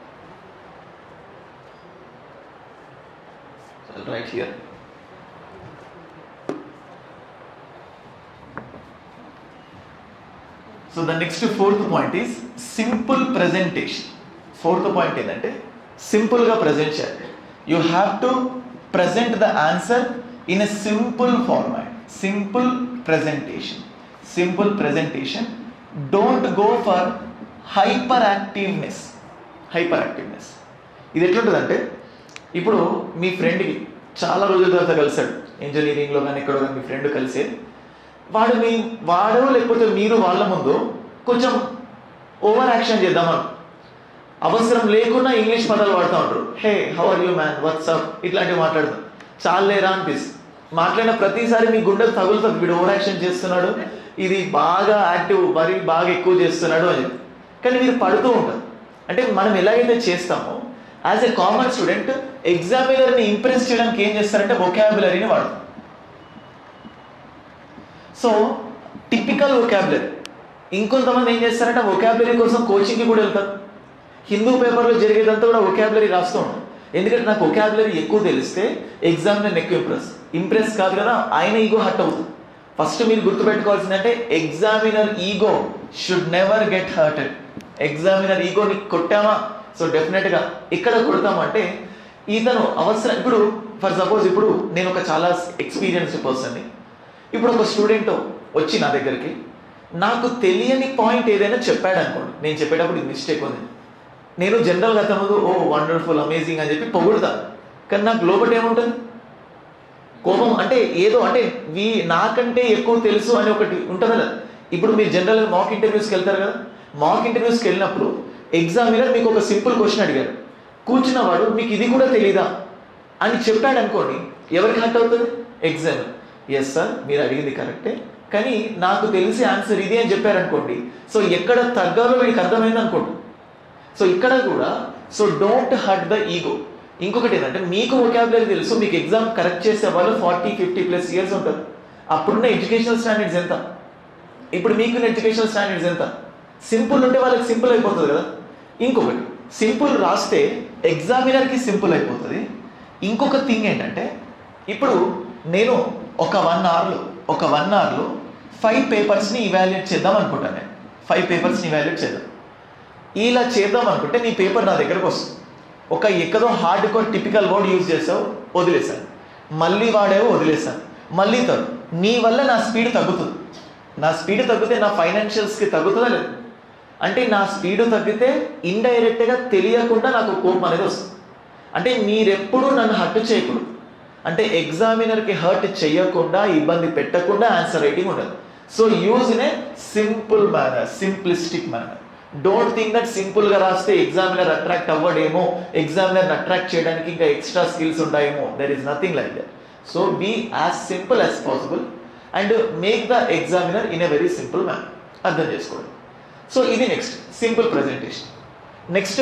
right here so the next fourth point is simple presentation fourth point ఏంటంటే సింపుల్గా ప్రజెంట్ చేయాలి you have to present the answer in a simple format simple presentation simple presentation don't go for hyper activeness hyper activeness ఇది ఎట్లుంటుందంటే ఇప్పుడు మీ ఫ్రెండ్కి చాలా రోజుల తర్వాత కలిసాడు ఇంజనీరింగ్లో కానీ ఎక్కడో కానీ మీ ఫ్రెండ్ కలిసేది వాడు మీ వాడు లేకపోతే మీరు వాళ్ళ ముందు కొంచెం ఓవర్ యాక్షన్ చేద్దామని అవసరం లేకుండా ఇంగ్లీష్ పదాలు వాడుతూ ఉంటారు hey how are you man what's up ఇట్లాంటివి మాట్లాడతాం చాలేరా అనిపిస్తుంది మాట్లాడిన ప్రతిసారి మీ గుండె తగులుతుంది వీడు ఓవర్ యాక్షన్ చేస్తున్నాడు ఇది బాగా యాక్టివ్ మరి బాగా ఎక్కువ చేస్తున్నాడు అని చెప్పి కానీ మీరు పడుతూ ఉంటారు అంటే మనం ఎలాగైతే చేస్తామో యాజ్ ఎ కామన్ స్టూడెంట్ ఎగ్జామినర్ని ఇంప్రెస్ చేయడానికి ఏం చేస్తారంటే వొకాబులరీని వాడతాం సో టిపికల్ వొకాబులరీ ఇంకొంతమంది ఏం చేస్తారంటే వొకాబులరీ కోసం కోచింగ్కి కూడా వెళ్తారు హిందూ పేపర్లో జరిగేదంతా కూడా వొకాబులరీ రాస్తూ ఉంటాం ఎందుకంటే నాకు వొకాబులరీ ఎక్కువ తెలిస్తే ఎగ్జామ్ నేను ఎక్కువ ఇంప్రెస్ ఇంప్రెస్ కాదు కదా ఆయన ఈగో హట్ అవుతుంది ఫస్ట్ మీరు గుర్తుపెట్టుకోవాల్సిందంటే examiner ego should never get hurted examiner ఈగోని కొట్టామా సో డెఫినెట్గా ఇక్కడ కొడతామంటే ఇతను అవసరం ఇప్పుడు ఫర్ సపోజ్ ఇప్పుడు నేను ఒక చాలా ఎక్స్పీరియన్స్డ్ పర్సన్ని ఇప్పుడు ఒక స్టూడెంట్ వచ్చి నా దగ్గరికి నాకు తెలియని పాయింట్ ఏదైనా చెప్పాడు అనుకోండి నేను చెప్పేటప్పుడు ఇది మిస్టేక్ ఉంది నేను జనరల్గా అతను ముందు ఓ వండర్ఫుల్ అమేజింగ్ అని చెప్పి పొగుడుతా కానీ నాకు లోపల ఏముంటుంది కోపం అంటే ఏదో అంటే వీ నాకంటే ఎక్కువ తెలుసు అని ఒకటి ఉంటుంది కదా ఇప్పుడు మీరు జనరల్గా మాక్ ఇంటర్వ్యూస్కి వెళ్తారు కదా మాక్ ఇంటర్వ్యూస్కి వెళ్ళినప్పుడు ఎగ్జామినర్ మీకు ఒక సింపుల్ క్వశ్చన్ అడిగారు కూర్చున్నవాడు మీకు ఇది కూడా తెలీదా అని చెప్పాడు అనుకోండి ఎవరికి హట్ అవుతుంది ఎగ్జామ్ ఎస్ సార్ మీరు అడిగింది కరెక్టే కానీ నాకు తెలిసి ఆన్సర్ ఇది అని చెప్పారనుకోండి సో ఎక్కడ తగ్గాలో వీడికి అర్థమైంది అనుకోండి సో ఇక్కడ కూడా so don't hurt the ego ఇంకొకటి ఏంటంటే మీకు ఒకాబులరీ తెలుసు మీకు ఎగ్జామ్ కరెక్ట్ చేసే వాళ్ళు ఫార్టీ ఫిఫ్టీ ప్లస్ ఇయర్స్ ఉంటారు అప్పుడున్న ఎడ్యుకేషనల్ స్టాండర్డ్స్ ఎంత ఇప్పుడు మీకున్న ఎడ్యుకేషనల్ స్టాండర్డ్స్ ఎంత సింపుల్ ఉంటే వాళ్ళకి సింపుల్ అయిపోతుంది కదా ఇంకొకటి సింపుల్ రాస్తే ఎగ్జామినర్కి సింపుల్ అయిపోతుంది ఇంకొక థింగ్ ఏంటంటే ఇప్పుడు నేను ఒక వన్ అవర్లో ఒక వన్ అవర్లో ఫైవ్ పేపర్స్ని ఇవాల్యుయేట్ చేద్దాం అనుకుంటాను నేను ఫైవ్ పేపర్స్ని ఇవాల్యుయేట్ చేద్దాం ఇలా చేద్దాం అనుకుంటే నీ పేపర్ నా దగ్గరకు వస్తుంది ఒక ఎక్కదో hard core typical word use చేసావు వదిలేశాను మళ్ళీ వాడేవో వదిలేశాను మళ్ళీ తగ్గు నీ వల్ల నా స్పీడ్ తగ్గుతుంది నా స్పీడ్ తగ్గితే నా ఫైనాన్షియల్స్కి తగ్గుతుందా లేదు అంటే నా స్పీడ్ తగ్గితే ఇండైరెక్ట్గా తెలియకుండా నాకు కోపం అనేది వస్తుంది అంటే మీరెప్పుడు నన్ను హర్ట్ చేయకూడదు అంటే ఎగ్జామినర్కి హర్ట్ చేయకుండా ఇబ్బంది పెట్టకుండా ఆన్సర్ రైటింగ్ ఉండదు so use in a simple manner simplistic manner don't think that సింపుల్గా రాస్తే ఎగ్జామినర్ అట్రాక్ట్ అవ్వడేమో ఎగ్జామినర్ అట్రాక్ట్ చేయడానికి ఇంకా ఎక్స్ట్రా స్కిల్స్ ఉంటాయేమో there is nothing like that so be as simple as possible and make the examiner in a very simple man అర్థం చేసుకోండి so ఇది next simple presentation next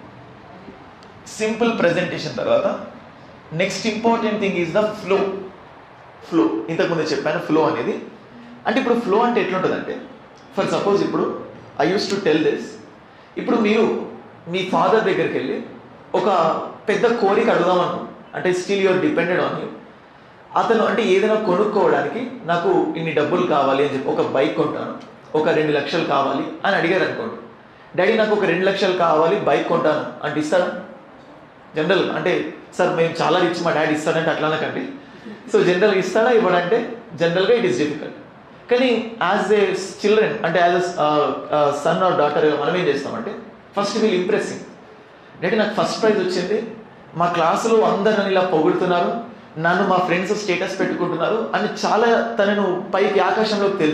simple presentation తర్వాత next important thing is the flow flow ఇంతకుముందు చెప్పాను flow అనేది అంటే ఇప్పుడు flow అంటే ఎట్లుంటుందంటే ఫర్ సపోజ్ ఇప్పుడు I use to tell this ఇప్పుడు మీరు మీ ఫాదర్ దగ్గరికి వెళ్ళి ఒక పెద్ద కోరిక అడుగుదాం అనుకో అంటే still your depended on you అతను అంటే ఏదైనా కొనుక్కోవడానికి నాకు ఇన్ని డబ్బులు కావాలి అని చెప్పి ఒక బైక్ కొంటాను ఒక రెండు లక్షలు కావాలి అని అడిగారు అనుకోండి డాడీ నాకు ఒక రెండు లక్షలు కావాలి బైక్ కొంటాను అంటే ఇస్తారా జనరల్ అంటే సార్ మేము చాలా రిచ్ మా డాడీ ఇస్తాడంటే అట్లా అనకండి సో జనరల్గా ఇస్తాడా ఇవ్వడంటే జనరల్గా ఇట్ ఈస్ డిఫికల్ట్ కానీ యాజ్ ఏ చిల్డ్రన్ అంటే as a son or daughter మనం ఏం చేస్తామంటే ఫస్ట్ వీళ్ళు ఇంప్రెసింగ్ డాడీ నాకు ఫస్ట్ ప్రైజ్ వచ్చింది మా క్లాసులో అందరు నన్ను ఇలా పొగుడుతున్నారు నన్ను మా ఫ్రెండ్స్ స్టేటస్ పెట్టుకుంటున్నారు అని చాలా తనను పైకి ఆకాశంలోకి తెలుసు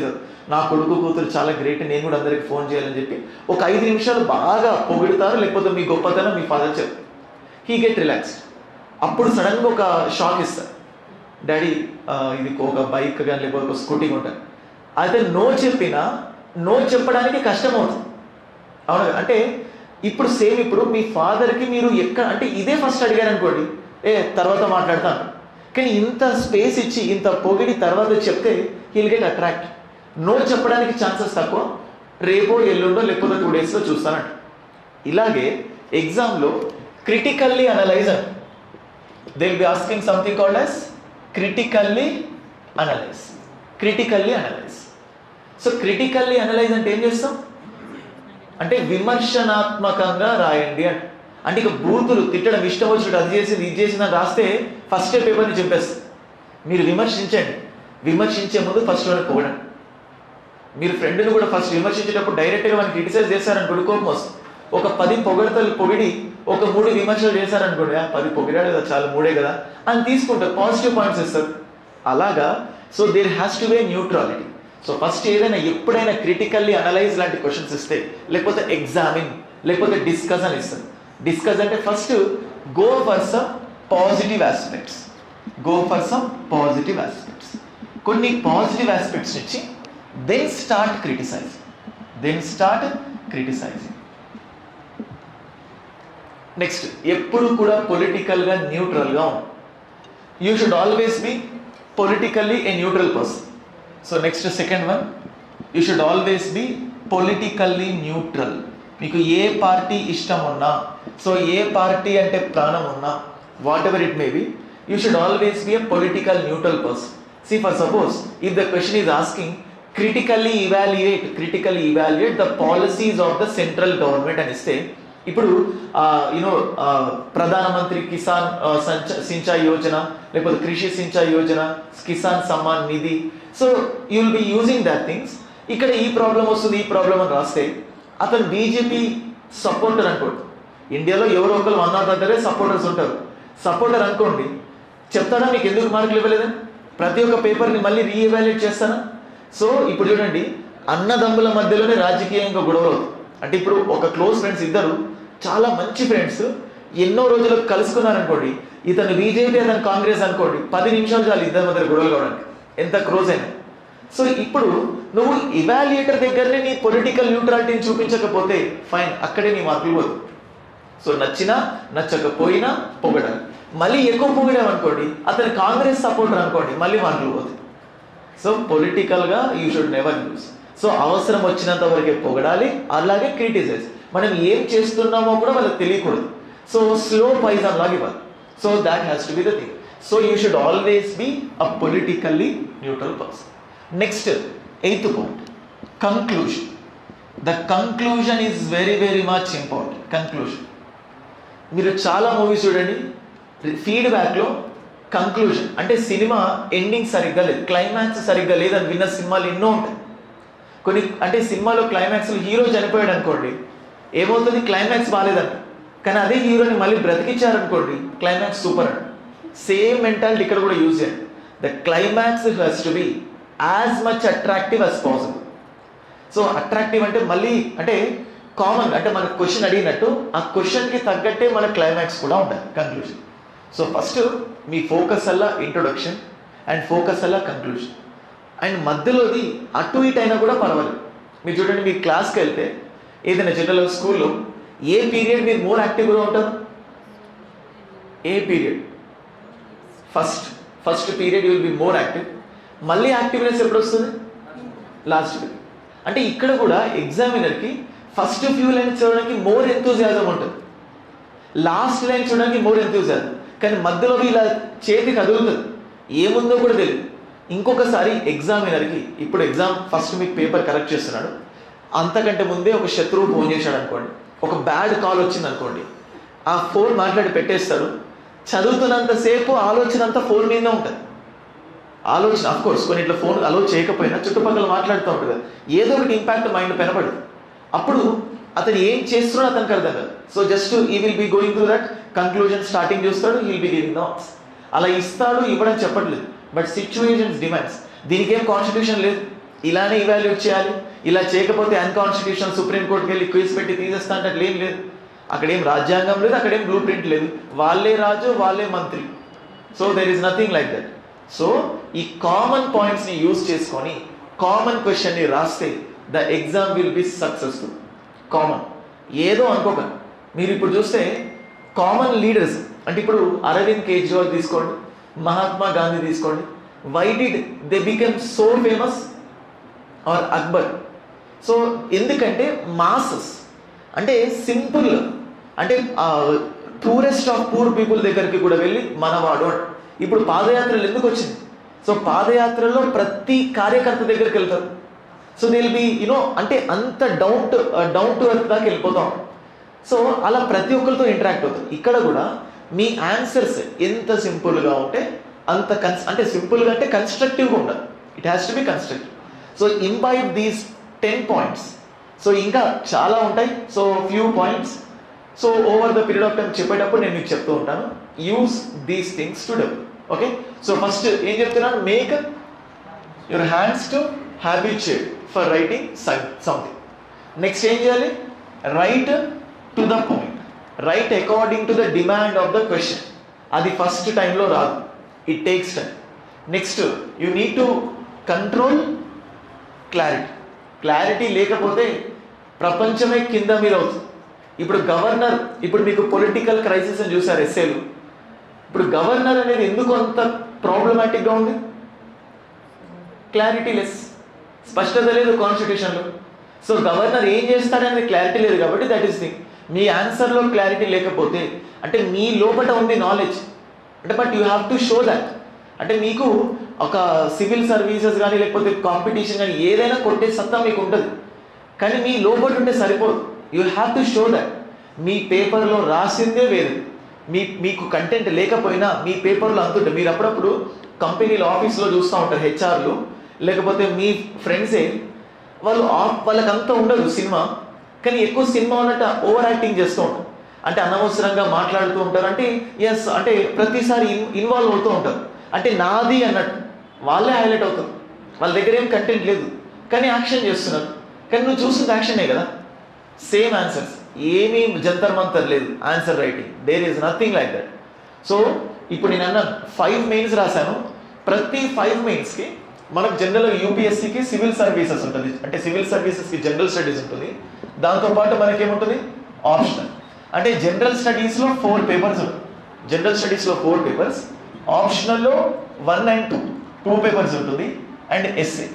నా కొడుకు కూతురు చాలా గ్రేట్ నేను కూడా అందరికి ఫోన్ చేయాలని చెప్పి ఒక ఐదు నిమిషాలు బాగా పొగుడుతారు లేకపోతే మీ గొప్పతనం మీ ఫాదర్ చెప్ హీ గెట్ రిలాక్స్డ్ అప్పుడు సడన్గా ఒక షాక్ ఇస్తారు డాడీ ఆ, ఇది ఒక బైక్ కానీ లేకపోతే ఒక స్కూటీ కొంటాను అయితే నో చెప్పినా నో చెప్పడానికి కష్టం అవుతుంది అవును కదా? అంటే ఇప్పుడు సేమ్ ఇప్పుడు మీ ఫాదర్కి మీరు ఎక్కడ అంటే ఇదే ఫస్ట్ అడిగారు అనుకోండి ఏ తర్వాత మాట్లాడతాను కానీ ఇంత స్పేస్ ఇచ్చి ఇంత పొగిడి తర్వాత చెప్తే హీల్ గెట్ అట్రాక్ట్ నో చెప్పడానికి ఛాన్సెస్ తక్కువ రేపో ఎల్లుండో లేకపోతే టూ డేస్లో చూస్తానంట ఇలాగే ఎగ్జామ్లో క్రిటికల్లీ అనలైజ్ అంట they will be asking something called as critically analyse critically analyse so critically analyse అంటే ఏం చేస్తాం అంటే విమర్శనాత్మకంగా రాయండి అంటే అంటే ఇక బూతులు తిట్టడం ఇష్టం వచ్చినట్టు అది చేసింది ఇది చేసింది అని రాస్తే ఫస్టే పేపర్ని చెప్పేస్తుంది మీరు విమర్శించండి విమర్శించే ముందు ఫస్ట్ వాళ్ళకి పోవడం మీరు ఫ్రెండ్ని కూడా ఫస్ట్ విమర్శించేటప్పుడు డైరెక్ట్గా మనం క్రిటిసైజ్ చేశారనుకోండి కోపం వస్తుంది ఒక పది పొగడతలు పొగిడి ఒక మూడు విమర్శలు చేశారనుకోండి "ఆ, పది పొగిడాడు కదా చాలా మూడే కదా అని తీసుకుంటారు పాజిటివ్ పాయింట్స్ ఇస్తారు అలాగా so there has to be neutrality so first ఏదైనా ఎప్పుడైనా క్రిటికల్లీ అనలైజ్ లాంటి క్వశ్చన్స్ ఇస్తే లేకపోతే ఎగ్జామిన్ లేకపోతే డిస్కస్ అని ఇస్తారు డిస్కస్ అంటే first go for some positive aspects go for some positive aspects కొన్ని పాజిటివ్ ఆస్పెక్ట్స్ నుంచి then start criticising then start criticising next ఎప్పుడు కూడా పొలిటికల్గా న్యూట్రల్గా ఉంది you should always be politically a neutral person so next second one you should always be politically neutral మీకు ఏ party ఇష్టం ఉన్నా సో ఏ పార్టీ అంటే ప్రాణం ఉన్నా whatever it may be you should always be a political neutral person see for suppose if the question is asking critically evaluate critically evaluate the policies of the central government అని ఇస్తే ఇప్పుడు you know ప్రధానమంత్రి కిసాన్ ఆ, సంచ- సించాయ్ యోజన లేకపోతే Krishi Sinchai Yojana Kisan Samman Nidhi so you will be using that things ఇక్కడ ఈ problem వస్తుంది ఈ ప్రాబ్లం అని రాస్తే అతను బీజేపీ సపోర్టర్ అనుకోండి ఇండియాలో ఎవరో ఒకరు వన్ ఆర్ దగ్గరే సపోర్టర్స్ ఉంటారు సపోర్టర్ అనుకోండి చెప్తాడా నీకు ఎందుకు మార్కులు ఇవ్వలేదని ప్రతి ఒక్క పేపర్ని మళ్ళీ రీఎవాల్యుయేట్ చేస్తానా సో ఇప్పుడు చూడండి అన్నదమ్ముల మధ్యలోనే రాజకీయంగా గొడవలు అవుతాయి అంటే ఇప్పుడు ఒక క్లోజ్ ఫ్రెండ్స్ ఇద్దరు చాలా మంచి ఫ్రెండ్స్ ఎన్నో రోజులకు కలుసుకున్నారనుకోండి ఇతను బీజేపీ అతను కాంగ్రెస్ అనుకోండి పది నిమిషాలు చాలు ఇద్దరి మధ్య గొడవలు కావడానికి ఎంత క్లోజ్ అయినా సో ఇప్పుడు నువ్వు ఇవాల్యుయేటర్ దగ్గరనే నీ పొలిటికల్ న్యూట్రాలిటీని చూపించకపోతే ఫైన్ అక్కడే నీ మార్కులు పోదు సో నచ్చినా నచ్చకపోయినా పొగడాలి మళ్ళీ ఎక్కువ పొగిడాం అనుకోండి అతను కాంగ్రెస్ సపోర్టర్ అనుకోండి మళ్ళీ మార్కులు పోతాయి సో పొలిటికల్గా you should never use so అవసరం వచ్చినంత వరకే పొగడాలి అలాగే క్రిటిసైజ్ మనం ఏం చేస్తున్నామో కూడా వాళ్ళకి తెలియకూడదు సో స్లో పైజన్ లాగా ఇవ్వాలి so that has to be the thing so you should always be a politically neutral person next eighth point conclusion the conclusion is very very much important conclusion మీరు చాలా movies చూడండి ఫీడ్బ్యాక్లో conclusion అంటే cinema ending సరిగ్గా లేదు climax సరిగ్గా లేదని విన్న సినిమాలు ఎన్నో ఉంటాయి కొన్ని అంటే సినిమాలో క్లైమాక్స్ హీరో చనిపోయాడు అనుకోండి ఏమవుతుంది క్లైమాక్స్ బాగాలేదంట కానీ అదే హీరోని మళ్ళీ బ్రతికించారనుకోండి క్లైమాక్స్ సూపర్ అంట సేమ్ మెంటాలిటీ ఇక్కడ కూడా యూజ్ చేయండి the climax has to be as much attractive as possible so attractive అంటే మళ్ళీ అంటే కామన్ అంటే మన క్వశ్చన్ అడిగినట్టు ఆ క్వశ్చన్కి తగ్గట్టే మన క్లైమాక్స్ కూడా ఉండాలి కంక్లూజన్ సో ఫస్ట్ మీ ఫోకస్ అల్లా ఇంట్రొడక్షన్ అండ్ ఫోకస్ అల్లా కంక్లూజన్ అండ్ మధ్యలోది అటు ఇటు అయినా కూడా పర్వాలేదు మీరు చూడండి మీ క్లాస్కి వెళ్తే ఏదైనా జనరల్ స్కూల్లో ఏ పీరియడ్ మీరు మోర్ యాక్టివ్గా ఉంటారు a period first first period will be more active మళ్ళీ యాక్టివ్నెస్ ఎప్పుడు వస్తుంది లాస్ట్ పీరియడ్ అంటే ఇక్కడ కూడా ఎగ్జామినర్కి ఫస్ట్ ఫ్యూ లైన్స్ చూడడానికి మోర్ ఎంతూజియాజం ఉంటుంది లాస్ట్ లైన్ చూడడానికి మోర్ ఎంతూజియాజం కానీ మధ్యలో ఇలా చేతి కదులుతుంది ఏముందో కూడా తెలియదు ఇంకొకసారి ఎగ్జామినర్కి ఇప్పుడు ఎగ్జామ్ ఫస్ట్ మీకు పేపర్ కరెక్ట్ చేస్తున్నాడు అంతకంటే ముందే ఒక శత్రువు ఫోన్ చేశాడు అనుకోండి ఒక బ్యాడ్ కాల్ వచ్చింది అనుకోండి ఆ ఫోన్ మాట్లాడి పెట్టేస్తాడు చదువుతున్నంతసేపు ఆలోచన అంతా ఫోన్ మీదనే ఉంటుంది ఆలోచన అఫ్ కోర్స్ కొన్ని ఇట్లా ఫోన్ అలో చేయకపోయినా చుట్టుపక్కల మాట్లాడుతూ ఉంటుంది కదా. ఏదో ఒకటి ఇంపాక్ట్ మైండ్ పెనబడుతుంది అప్పుడు అతను ఏం చేస్తున్నాడో అతనికి అర్థం కాదు so just he will be going through that conclusion starting చూస్తాడు విల్ బి గివింగ్ నాట్స్ అలా ఇస్తాడు ఇవ్వడం చెప్పట్లేదు బట్ సిచ్యువేషన్స్ డిమాండ్స్ దీనికి ఏం కాన్స్టిట్యూషన్ లేదు ఇలానే ఇవాల్యుయేట్ చేయాలి ఇలా చేయకపోతే అన్కాన్స్టిట్యూషన్ సుప్రీంకోర్టుకి వెళ్ళి క్విజ్ పెట్టి తీసేస్తా అంటే అట్లా ఏం లేదు అక్కడ ఏం రాజ్యాంగం లేదు అక్కడ ఏం బ్లూ ప్రింట్ లేదు వాళ్ళే రాజు వాళ్ళే మంత్రి so there is nothing like that so ఈ కామన్ పాయింట్స్ని యూజ్ చేసుకొని కామన్ క్వశ్చన్ని రాస్తే the exam will be successful common ఏదో అనుకోకండి మీరు ఇప్పుడు చూస్తే కామన్ లీడర్స్ అంటే ఇప్పుడు అరవింద్ కేజ్రీవాల్ తీసుకోండి మహాత్మా గాంధీ తీసుకోండి why did they become so famous or Akbar so ఎందుకంటే మాసెస్ అంటే సింపుల్ అంటే పూరెస్ట్ ఆఫ్ పూర్ పీపుల్ దగ్గరికి కూడా వెళ్ళి మనవాడు అంట. ఇప్పుడు పాదయాత్రలు ఎందుకు వచ్చింది సో పాదయాత్రలో ప్రతి కార్యకర్త దగ్గరికి వెళ్తారు సో దిల్ బి యునో అంటే అంత down to down to earth దాకా వెళ్ళిపోతాం సో అలా ప్రతి ఒక్కరితో ఇంటరాక్ట్ అవుతుంది ఇక్కడ కూడా మీ ఆన్సర్స్ ఎంత సింపుల్గా ఉంటే అంత కన్స్ అంటే సింపుల్గా అంటే కన్స్ట్రక్టివ్గా ఉండాలి it has to be constructive so imbibe these ten points so ఇంకా చాలా ఉంటాయి so few points so over the period of time చెప్పేటప్పుడు నేను మీకు చెప్తూ ఉంటాను use these things to develop okay so first ఏం చెప్తున్నాను make your hands to habituate for writing something next ఏం చేయాలి write to the point write according to the demand of the question అది ఫస్ట్ టైంలో రాదు it takes time next you need to control clarity clarity లేకపోతే ప్రపంచమే కింద మీద అవుతుంది ఇప్పుడు గవర్నర్ ఇప్పుడు మీకు పొలిటికల్ క్రైసిస్ అని చూసారు ఎస్ఏలు ఇప్పుడు గవర్నర్ అనేది ఎందుకు అంత ప్రాబ్లమాటిక్గా ఉంది క్లారిటీ లెస్ స్పష్టత లేదు కాన్స్టిట్యూషన్లో సో గవర్నర్ ఏం చేస్తాడనేది క్లారిటీ లేదు కాబట్టి దట్ ఈస్ థింగ్ మీ ఆన్సర్లో క్లారిటీ లేకపోతే అంటే మీ లోపల ఉంది నాలెడ్జ్ అంటే but you have to show that అంటే మీకు ఒక సివిల్ సర్వీసెస్ కానీ లేకపోతే కాంపిటీషన్ కానీ ఏదైనా కొట్టే సత్తా మీకు ఉంటుంది కానీ మీ లోపల ఉంటే సరిపోదు you have to show that మీ పేపర్లో రాసిందే వేరు మీ మీకు కంటెంట్ లేకపోయినా మీ పేపర్లో అంతుంటే మీరు అప్పుడప్పుడు కంపెనీలో ఆఫీస్లో చూస్తూ ఉంటారు హెచ్ఆర్లు లేకపోతే మీ ఫ్రెండ్సే వాళ్ళు ఆఫ్ వాళ్ళకి అంత ఉండదు సినిమా కానీ ఎక్కువ సినిమా ఉన్నట్టు ఓవర్ యాక్టింగ్ చేస్తూ ఉంటారు అంటే అనవసరంగా మాట్లాడుతూ ఉంటారు అంటే ఎస్ అంటే ప్రతిసారి ఇన్ ఇన్వాల్వ్ అవుతూ ఉంటారు అంటే నాది అన్నట్టు వాళ్ళే హైలైట్ అవుతారు వాళ్ళ దగ్గర ఏం కంటెంట్ లేదు కానీ యాక్షన్ చేస్తున్నారు కానీ నువ్వు చూస్తుంది యాక్షనే కదా సేమ్ ఆన్సర్స్ ఏమీ జంతర్ మంతర్ లేదు answer writing there is nothing like that so ఇప్పుడు నేను అన్నాను ఫైవ్ మెయిన్స్ రాశాను ప్రతి ఫైవ్ మెయిన్స్కి మనకు జనరల్ యూపీఎస్సీకి సివిల్ సర్వీసెస్ ఉంటుంది అంటే సివిల్ సర్వీసెస్కి జనరల్ స్టడీస్ ఉంటుంది దాంతోపాటు మనకేముంటుంది ఆప్షనల్ అంటే జనరల్ స్టడీస్లో ఫోర్ పేపర్స్ ఉంటాయి జనరల్ స్టడీస్లో ఫోర్ పేపర్స్ ఆప్షనల్లో one and two two papers ఉంటుంది అండ్ ఎస్ఏ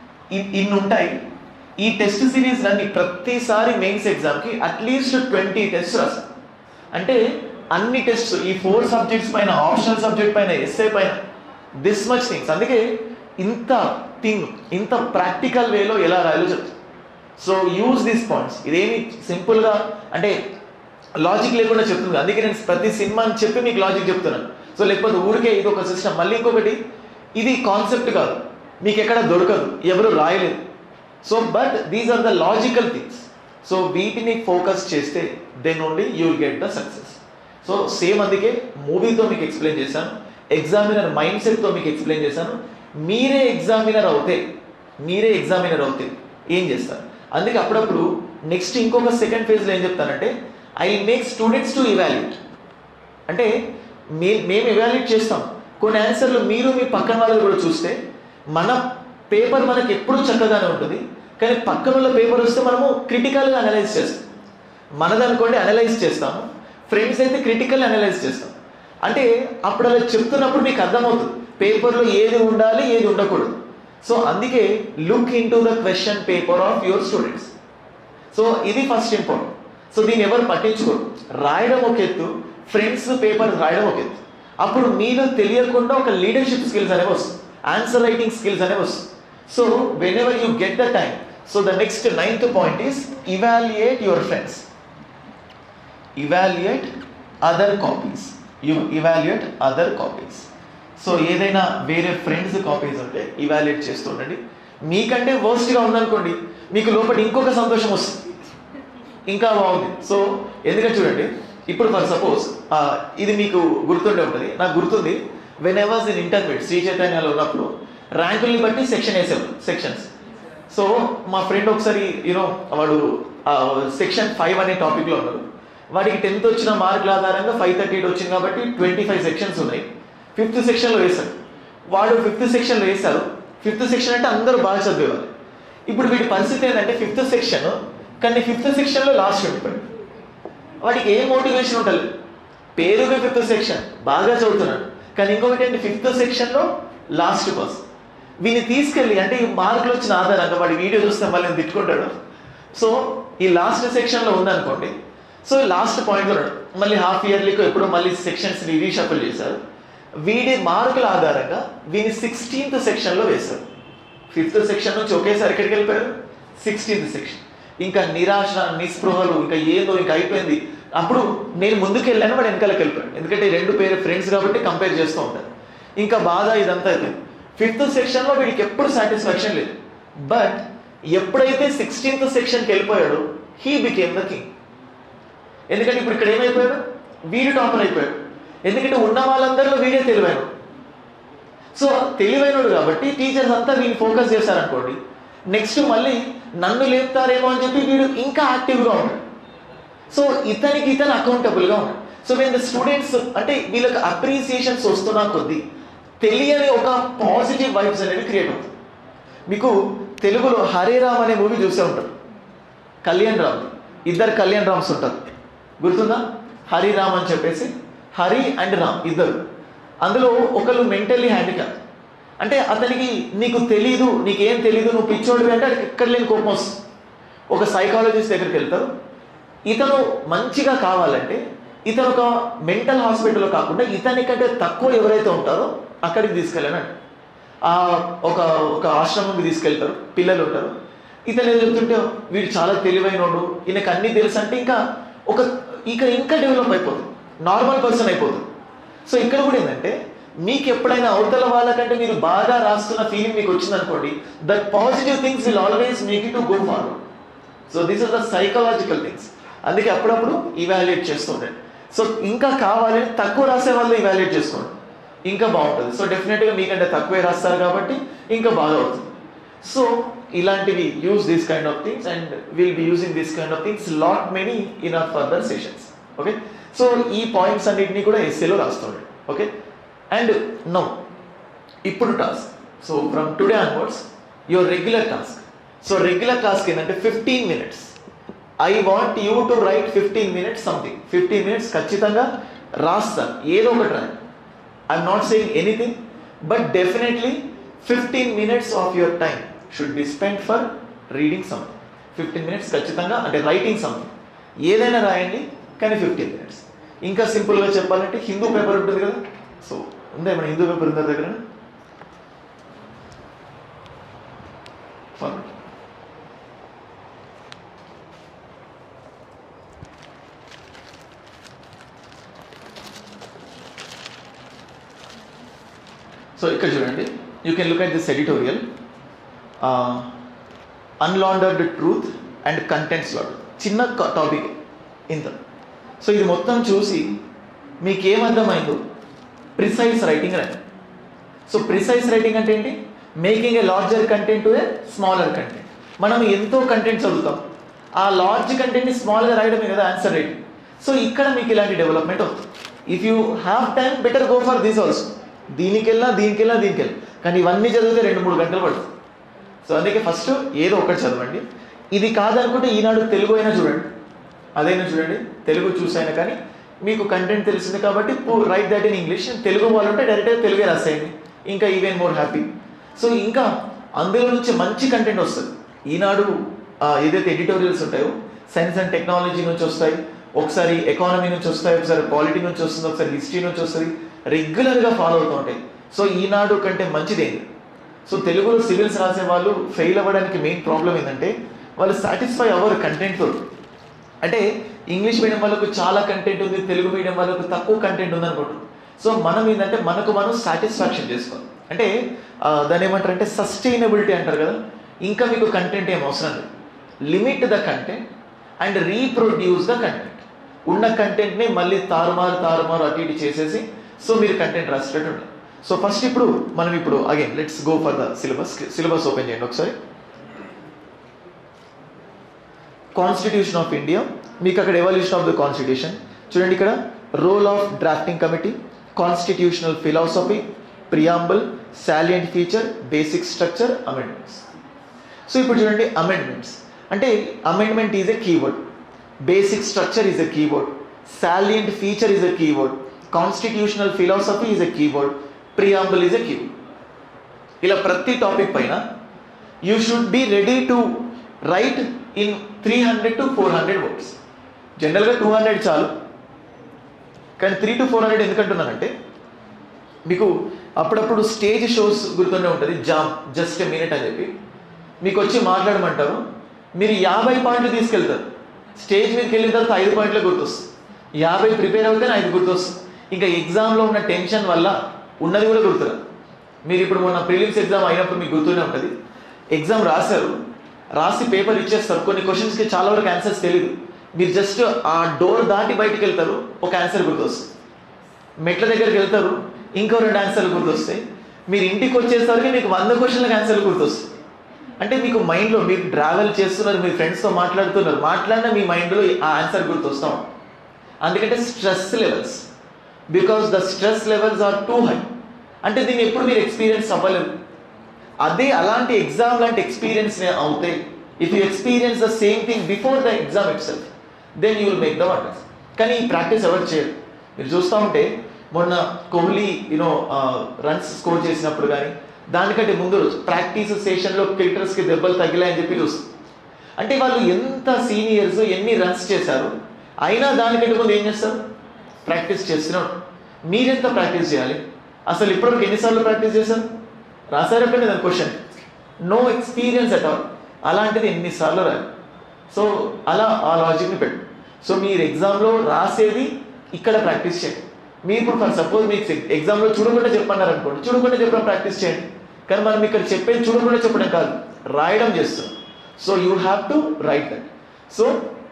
ఇన్ని ఉంటాయి ఈ టెస్ట్ సిరీస్ అన్ని ప్రతిసారి మెయిన్స్ ఎగ్జామ్కి అట్లీస్ట్ ట్వంటీ టెస్ట్ రాస్తాం అంటే అన్ని టెస్ట్ ఈ ఫోర్ సబ్జెక్ట్స్ పైన ఆప్షనల్ సబ్జెక్ట్ పైన ఎస్ఏ పైన దిస్ మచ్ థింగ్స్ అందుకే ఇంత థింగ్ ఇంత ప్రాక్టికల్ వేలో ఎలా రాయాలో చెప్తాను సో యూజ్ దీస్ పాయింట్స్ ఇదేమి సింపుల్గా అంటే లాజిక్ లేకుండా చెప్తుంది అందుకే నేను ప్రతి సినిమాని చెప్పి మీకు లాజిక్ చెప్తున్నాను సో లేకపోతే ఊరికే ఇది ఒక సిస్టమ్ మళ్ళీ ఇంకొకటి ఇది కాన్సెప్ట్ కాదు మీకు ఎక్కడ దొరకదు ఎవరు రాయలేదు so but these are the logical things so వీటిని ఫోకస్ చేస్తే then only you will get the success so same అందుకే మూవీతో మీకు ఎక్స్ప్లెయిన్ చేశాను ఎగ్జామినర్ మైండ్ సెట్తో మీకు ఎక్స్ప్లెయిన్ చేశాను మీరే ఎగ్జామినర్ అవుతే మీరే ఎగ్జామినర్ అవుతే ఏం చేస్తారు అందుకే అప్పుడప్పుడు నెక్స్ట్ ఇంకొక సెకండ్ ఫేజ్లో ఏం చెప్తానంటే I make students to evaluate అంటే మే మేము ఎవాల్యుయేట్ చేస్తాం కొన్ని ఆన్సర్లు మీరు మీ పక్కన వాళ్ళు కూడా చూస్తే మన పేపర్ మనకి ఎప్పుడూ చక్కగానే ఉంటుంది కానీ పక్కన వాళ్ళ పేపర్ వస్తే మనము క్రిటికల్గా అనలైజ్ చేస్తాం మనదనుకోండి అనలైజ్ చేస్తాము ఫ్రెండ్స్ అయితే క్రిటికల్ అనలైజ్ చేస్తాం అంటే అప్పుడు అలా చెప్తున్నప్పుడు మీకు అర్థమవుతుంది పేపర్లో ఏది ఉండాలి ఏది ఉండకూడదు సో అందుకే look into the question paper of your students so ఇది ఫస్ట్ ఇంపార్టెంట్ సో దీన్ని ఎవరు పట్టించుకోరు రాయడం ఒక ఎత్తు ఫ్రెండ్స్ పేపర్ రాయడం ఒక ఎత్తు అప్పుడు మీలో తెలియకుండా ఒక లీడర్షిప్ స్కిల్స్ అనేవి వస్తుంది ఆన్సర్ రైటింగ్ స్కిల్స్ అనేవి వస్తుంది so whenever you get the time so the next ninth point is evaluate your friends evaluate other copies you evaluate other copies so ఏదైనా వేరే ఫ్రెండ్స్ కాపీస్ ఉంటే evaluate చేస్తూ ఉండండి మీకంటే వర్స్ట్గా ఉందనుకోండి మీకు లోపల ఇంకొక సంతోషం వస్తుంది ఇంకా బాగుంది సో ఎందుకంటే చూడండి ఇప్పుడు ఫర్ సపోజ్ ఇది మీకు గుర్తుండే ఉంటుంది నాకు గుర్తుంది when I was in intermediate Sri చైతన్యాలో ఉన్నప్పుడు ర్యాంకుల్ని బట్టి సెక్షన్ వేసేవారు సెక్షన్స్ సో మా ఫ్రెండ్ ఒకసారి యూనో వాడు సెక్షన్ ఫైవ్ అనే టాపిక్లో ఉన్నారు వాడికి టెన్త్ వచ్చిన మార్కుల ఆధారంగా ఫైవ్ థర్టీ ఎయిట్ వచ్చింది కాబట్టి ట్వంటీ ఫైవ్ సెక్షన్స్ ఉన్నాయి ఫిఫ్త్ సెక్షన్లో వేశాడు వాడు ఫిఫ్త్ సెక్షన్లో వేశారు ఫిఫ్త్ సెక్షన్ అంటే అందరూ బాగా చదివేవారు ఇప్పుడు వీడి పరిస్థితి ఏంటంటే ఫిఫ్త్ సెక్షన్ కానీ ఫిఫ్త్ సెక్షన్లో లాస్ట్ ఉండిపోయాడు వాడికి ఏ మోటివేషన్ ఉంటుంది పేరుగా ఫిఫ్త్ సెక్షన్ బాగా చదువుతున్నాడు కానీ ఇంకొకటి ఏంటి ఫిఫ్త్ సెక్షన్లో లాస్ట్ పర్సన్ వీని తీసుకెళ్ళి అంటే ఈ మార్కులు వచ్చిన ఆధారంగా వాడి వీడియో చూస్తే మళ్ళీ నేను తిట్టుకుంటాడు సో ఈ లాస్ట్ సెక్షన్లో ఉందనుకోండి సో లాస్ట్ పాయింట్లో ఉన్నాడు మళ్ళీ హాఫ్ ఇయర్లీకి ఎప్పుడో మళ్ళీ సెక్షన్స్ని రీషఫల్ చేశారు వీడి మార్కుల ఆధారంగా వీని సిక్స్టీన్త్ సెక్షన్లో వేశారు ఫిఫ్త్ సెక్షన్ నుంచి ఒకేసారి ఎక్కడికి వెళ్ళిపోయారు సిక్స్టీన్త్ సెక్షన్ ఇంకా నిరాశ నిస్పృహలు ఇంకా ఏదో ఇంకా అయిపోయింది అప్పుడు నేను ముందుకు వెళ్ళాను వాడు వెనకాలకి వెళ్ళిపోయాడు ఎందుకంటే ఈ రెండు పేరు ఫ్రెండ్స్ కాబట్టి కంపేర్ చేస్తూ ఉంటారు ఇంకా బాధ ఇదంతా అయిపోయింది ఫిఫ్త్ సెక్షన్లో వీడికి ఎప్పుడు సాటిస్ఫాక్షన్ లేదు బట్ ఎప్పుడైతే సిక్స్టీన్త్ సెక్షన్కి వెళ్ళిపోయాడో హీ బికేమ్ ద కింగ్ ఎందుకంటే ఇప్పుడు ఇక్కడ ఏమైపోయాడు వీడు టాపర్ అయిపోయాడు ఎందుకంటే ఉన్న వాళ్ళందరిలో వీడే తెలివైన సో తెలివైనడు కాబట్టి టీచర్స్ అంతా వీడిని ఫోకస్ చేశారనుకోండి నెక్స్ట్ మళ్ళీ నన్ను లేపుతారేమో అని చెప్పి వీడు ఇంకా యాక్టివ్గా ఉన్నాడు సో ఇతనికి ఇతను అకౌంటబుల్గా ఉన్నాడు సో వెన్ ద స్టూడెంట్స్ అంటే వీళ్ళకి అప్రిసియేషన్స్ వస్తున్నా కొద్దీ తెలియని ఒక పాజిటివ్ వైబ్స్ అనేవి క్రియేట్ అవుతుంది మీకు తెలుగులో హరే రామ్ అనే మూవీ చూసే ఉంటారు కళ్యాణ్ రామ్ ఇద్దరు కళ్యాణ్ రామ్స్ ఉంటారు గుర్తుందా హరి రామ్ అని చెప్పేసి హరి అండ్ రామ్ ఇద్దరు అందులో ఒకరు మెంటల్లీ హ్యాండిక్యాప్ అంటే అతనికి నీకు తెలీదు నీకేం తెలీదు నువ్వు పిచ్చోడివి అంటే అక్కడికి ఎక్కడ లేని కోపం వస్తుంది ఒక సైకాలజిస్ట్ దగ్గరికి వెళ్తారు ఇతను మంచిగా కావాలంటే ఇతను ఒక మెంటల్ హాస్పిటల్లో కాకుండా ఇతనికంటే తక్కువ ఎవరైతే ఉంటారో అక్కడికి తీసుకెళ్ళానంట ఆ ఒక ఒక ఆశ్రమంకి తీసుకెళ్తారు పిల్లలు ఉంటారు ఇతను ఏదో చెప్తుంటే వీడు చాలా తెలివైనోడు ఈయనకు అన్నీ తెలుసు అంటే ఇంకా ఒక ఇక ఇంకా డెవలప్ అయిపోతుంది నార్మల్ పర్సన్ అయిపోతుంది సో ఇక్కడ కూడా ఏంటంటే మీకు ఎప్పుడైనా అవతల వాళ్ళకంటే మీరు బాగా రాస్తున్న ఫీలింగ్ మీకు వచ్చిందనుకోండి that positive things will always make you to go forward so this is the psychological things అందుకే అప్పుడప్పుడు ఇవాల్యుయేట్ చేస్తుండండి సో ఇంకా కావాలని తక్కువ రాసే వాళ్ళు ఇవాల్యుయేట్ చేసుకోండి ఇంకా బాగుంటుంది సో డెఫినెట్గా మీకంటే తక్కువే రాస్తారు కాబట్టి ఇంకా బాగా అవుతుంది సో ఇలాంటివి use this kind of things and will be using this kind of things lot many in our further sessions okay so ఈ పాయింట్స్ అన్నిటిని కూడా ఎస్ఏలో రాస్తుండే ఓకే అండ్ నో ఇప్పుడు task so from today onwards your regular task so regular task ఏంటంటే fifteen minutes I want you to write fifteen minutes something fifteen minutes ఖచ్చితంగా రాస్తాను ఏదో ఒకటి రాయి I'm not saying anything but definitely fifteen minutes of your time should be spend for reading something fifteen minutes ఖచ్చితంగా అంటే writing something ఏదైనా రాయండి కానీ ఫిఫ్టీన్ మినిట్స్ ఇంకా సింపుల్గా చెప్పాలంటే హిందూ పేపర్ ఉంటుంది కదా సో ఉందా మన హిందూ పేపర్ ఉందా దగ్గర ఫార్వర్డ్ సో ఇక్కడ చూడండి you can look at this editorial unlaundered truth and contents lot చిన్న టాపిక్ ఇంత సో ఇది మొత్తం చూసి మీకు ఏమర్థమైందో ప్రిసైజ్ రైటింగ్ అని సో ప్రిసైజ్ రైటింగ్ అంటే ఏంటి making a larger content to a smaller content మనం ఎంతో కంటెంట్ చదువుతాం ఆ లార్జ్ కంటెంట్ని స్మాల్గా రాయడమే కదా ఆన్సర్ రైటింగ్ సో ఇక్కడ మీకు ఇలాంటి డెవలప్మెంట్ అవుతుంది if you have time better go for this also దీనికెళ్ళా దీనికెళ్ళా దీనికెళ్ళి కానీ ఇవన్నీ చదివితే రెండు మూడు గంటలు పడుతుంది సో అందుకే ఫస్ట్ ఏదో ఒకటి చదవండి ఇది కాదనుకుంటే ఈనాడు తెలుగు అయినా చూడండి అదైనా చూడండి తెలుగు చూసైనా కానీ మీకు కంటెంట్ తెలిసింది కాబట్టి write that in English Telugu వాళ్ళు ఉంటే డైరెక్ట్గా తెలుగే రాసేయండి ఇంకా ఈవెన్ మోర్ హ్యాపీ సో ఇంకా అందులో నుంచి మంచి కంటెంట్ వస్తుంది ఈనాడు ఆ, ఏదైతే ఎడిటోరియల్స్ ఉంటాయో సైన్స్ అండ్ టెక్నాలజీ నుంచి వస్తాయి ఒకసారి ఎకానమీ నుంచి వస్తాయి ఒకసారి పాలిటీ నుంచి వస్తుంది ఒకసారి హిస్టరీ నుంచి వస్తుంది రెగ్యులర్గా ఫాలో అవుతూ ఉంటాయి సో ఈనాడు కంటే మంచిదేంటి సో తెలుగులో సివిల్స్ రాసే వాళ్ళు ఫెయిల్ అవ్వడానికి మెయిన్ ప్రాబ్లం ఏంటంటే వాళ్ళు సాటిస్ఫై అవ్వరు కంటెంట్తో అంటే ఇంగ్లీష్ మీడియం వాళ్ళకు చాలా కంటెంట్ ఉంది తెలుగు మీడియం వాళ్ళకు తక్కువ కంటెంట్ ఉంది అనుకుంటారు సో మనం ఏంటంటే మనకు మనం సాటిస్ఫాక్షన్ చేసుకోవాలి అంటే ఆ, దాన్ని ఏమంటారు అంటే సస్టైనబిలిటీ అంటారు కదా ఇంకా మీకు కంటెంట్ ఏం అవసరం లేదు limit the content and reproduce the content ఉన్న కంటెంట్ని మళ్ళీ తారుమారు తారుమారు అటు ఇటు చేసేసి సో మీరు కంటెంట్ రాసేటట్టు ఉండాలి సో ఫస్ట్ ఇప్పుడు మనం ఇప్పుడు again let's go for the syllabus syllabus open చేయండి ఒకసారి కాన్స్టిట్యూషన్ ఆఫ్ ఇండియా మీకు అక్కడ ఎవల్యూషన్ ఆఫ్ ద కాన్స్టిట్యూషన్ చూడండి ఇక్కడ role of drafting committee constitutional philosophy preamble salient feature basic structure amendments so ఇప్పుడు చూడండి అమెండ్మెంట్స్ అంటే amendment is a keyword basic structure is a keyword salient feature is a keyword constitutional philosophy is a keyword preamble is a keyword ఇలా ప్రతి topic పైన you should be ready to write in three hundred to four hundred words జనరల్గా two hundred చాలు కానీ three to four hundred ఎందుకంటున్నానంటే మీకు అప్పుడప్పుడు stage shows గుర్తుండే ఉంటుంది జామ్ జస్ట్ మినిట్ అని చెప్పి మీకు వచ్చి మాట్లాడమంటారు మీరు యాభై పాయింట్లు తీసుకెళ్తారు స్టేజ్ మీదకి వెళ్ళిన తర్వాత ఐదు పాయింట్లే గుర్తొస్తుంది యాభై ప్రిపేర్ అవుతేనే ఐదు గుర్తొస్తుంది ఇంకా ఎగ్జామ్లో ఉన్న టెన్షన్ వల్ల ఉన్నది కూడా గుర్తురా మీరు ఇప్పుడు మొన్న ప్రిలిమ్స్ ఎగ్జామ్ అయినప్పుడు మీకు గుర్తూనే ఉంటుంది ఎగ్జామ్ రాశారు రాసి పేపర్ ఇచ్చేస్తారు కొన్ని క్వశ్చన్స్కి చాలా వరకు ఆన్సర్స్ తెలియదు మీరు జస్ట్ ఆ డోర్ దాటి బయటికి వెళ్తారు ఒక ఆన్సర్ గుర్తొస్తుంది మెట్ల దగ్గరికి వెళ్తారు ఇంకో రెండు ఆన్సర్లు గుర్తొస్తాయి మీరు ఇంటికి వచ్చేసరికి మీకు వంద క్వశ్చన్లకు ఆన్సర్లు గుర్తొస్తాయి అంటే మీకు మైండ్లో మీరు ట్రావెల్ చేస్తున్నారు మీ ఫ్రెండ్స్తో మాట్లాడుతున్నారు మాట్లాడిన మీ మైండ్లో ఆ ఆన్సర్ గుర్తొస్తాం అందుకంటే stress levels because the stress levels are too high అంటే దీన్ని ఎప్పుడు మీరు ఎక్స్పీరియన్స్ అవ్వలేరు అదే అలాంటి ఎగ్జామ్ లాంటి ఎక్స్పీరియన్స్ అవుతాయి if you experience the same thing before the exam itself then you will make the wonders కానీ ఈ ప్రాక్టీస్ ఎవరు చేయరు మీరు చూస్తూ ఉంటే మొన్న కోహ్లీ యూనో రన్స్ స్కోర్ చేసినప్పుడు కానీ దానికంటే ముందు రోజు ప్రాక్టీస్ సెషన్లో క్రికెటర్స్కి దెబ్బలు తగిలాయని చెప్పి చూస్తాం అంటే వాళ్ళు ఎంత సీనియర్స్ ఎన్ని రన్స్ చేశారు అయినా దానికంటే ముందు ఏం చేస్తారు ప్రాక్టీస్ చేస్తున్నాడు మీరెంత ప్రాక్టీస్ చేయాలి అసలు ఇప్పటివరకు ఎన్నిసార్లు ప్రాక్టీస్ చేశారు రాశారు ఎక్కడ దాని question no experience at all అలాంటిది ఎన్నిసార్లు రాయాలి సో అలా ఆ లాజిక్ని పెట్టు సో మీరు ఎగ్జామ్లో రాసేది ఇక్కడ ప్రాక్టీస్ చేయండి మీ ఇప్పుడు ఫర్ సపోజ్ మీకు ఎగ్జామ్లో చూడకుండా చెప్పన్నారు అనుకోండి చూడకుండా చెప్పడం ప్రాక్టీస్ చేయండి కానీ మనం ఇక్కడ చెప్పేది చూడకుండా చెప్పడం కాదు రాయడం చేస్తున్నాం so you have to write that so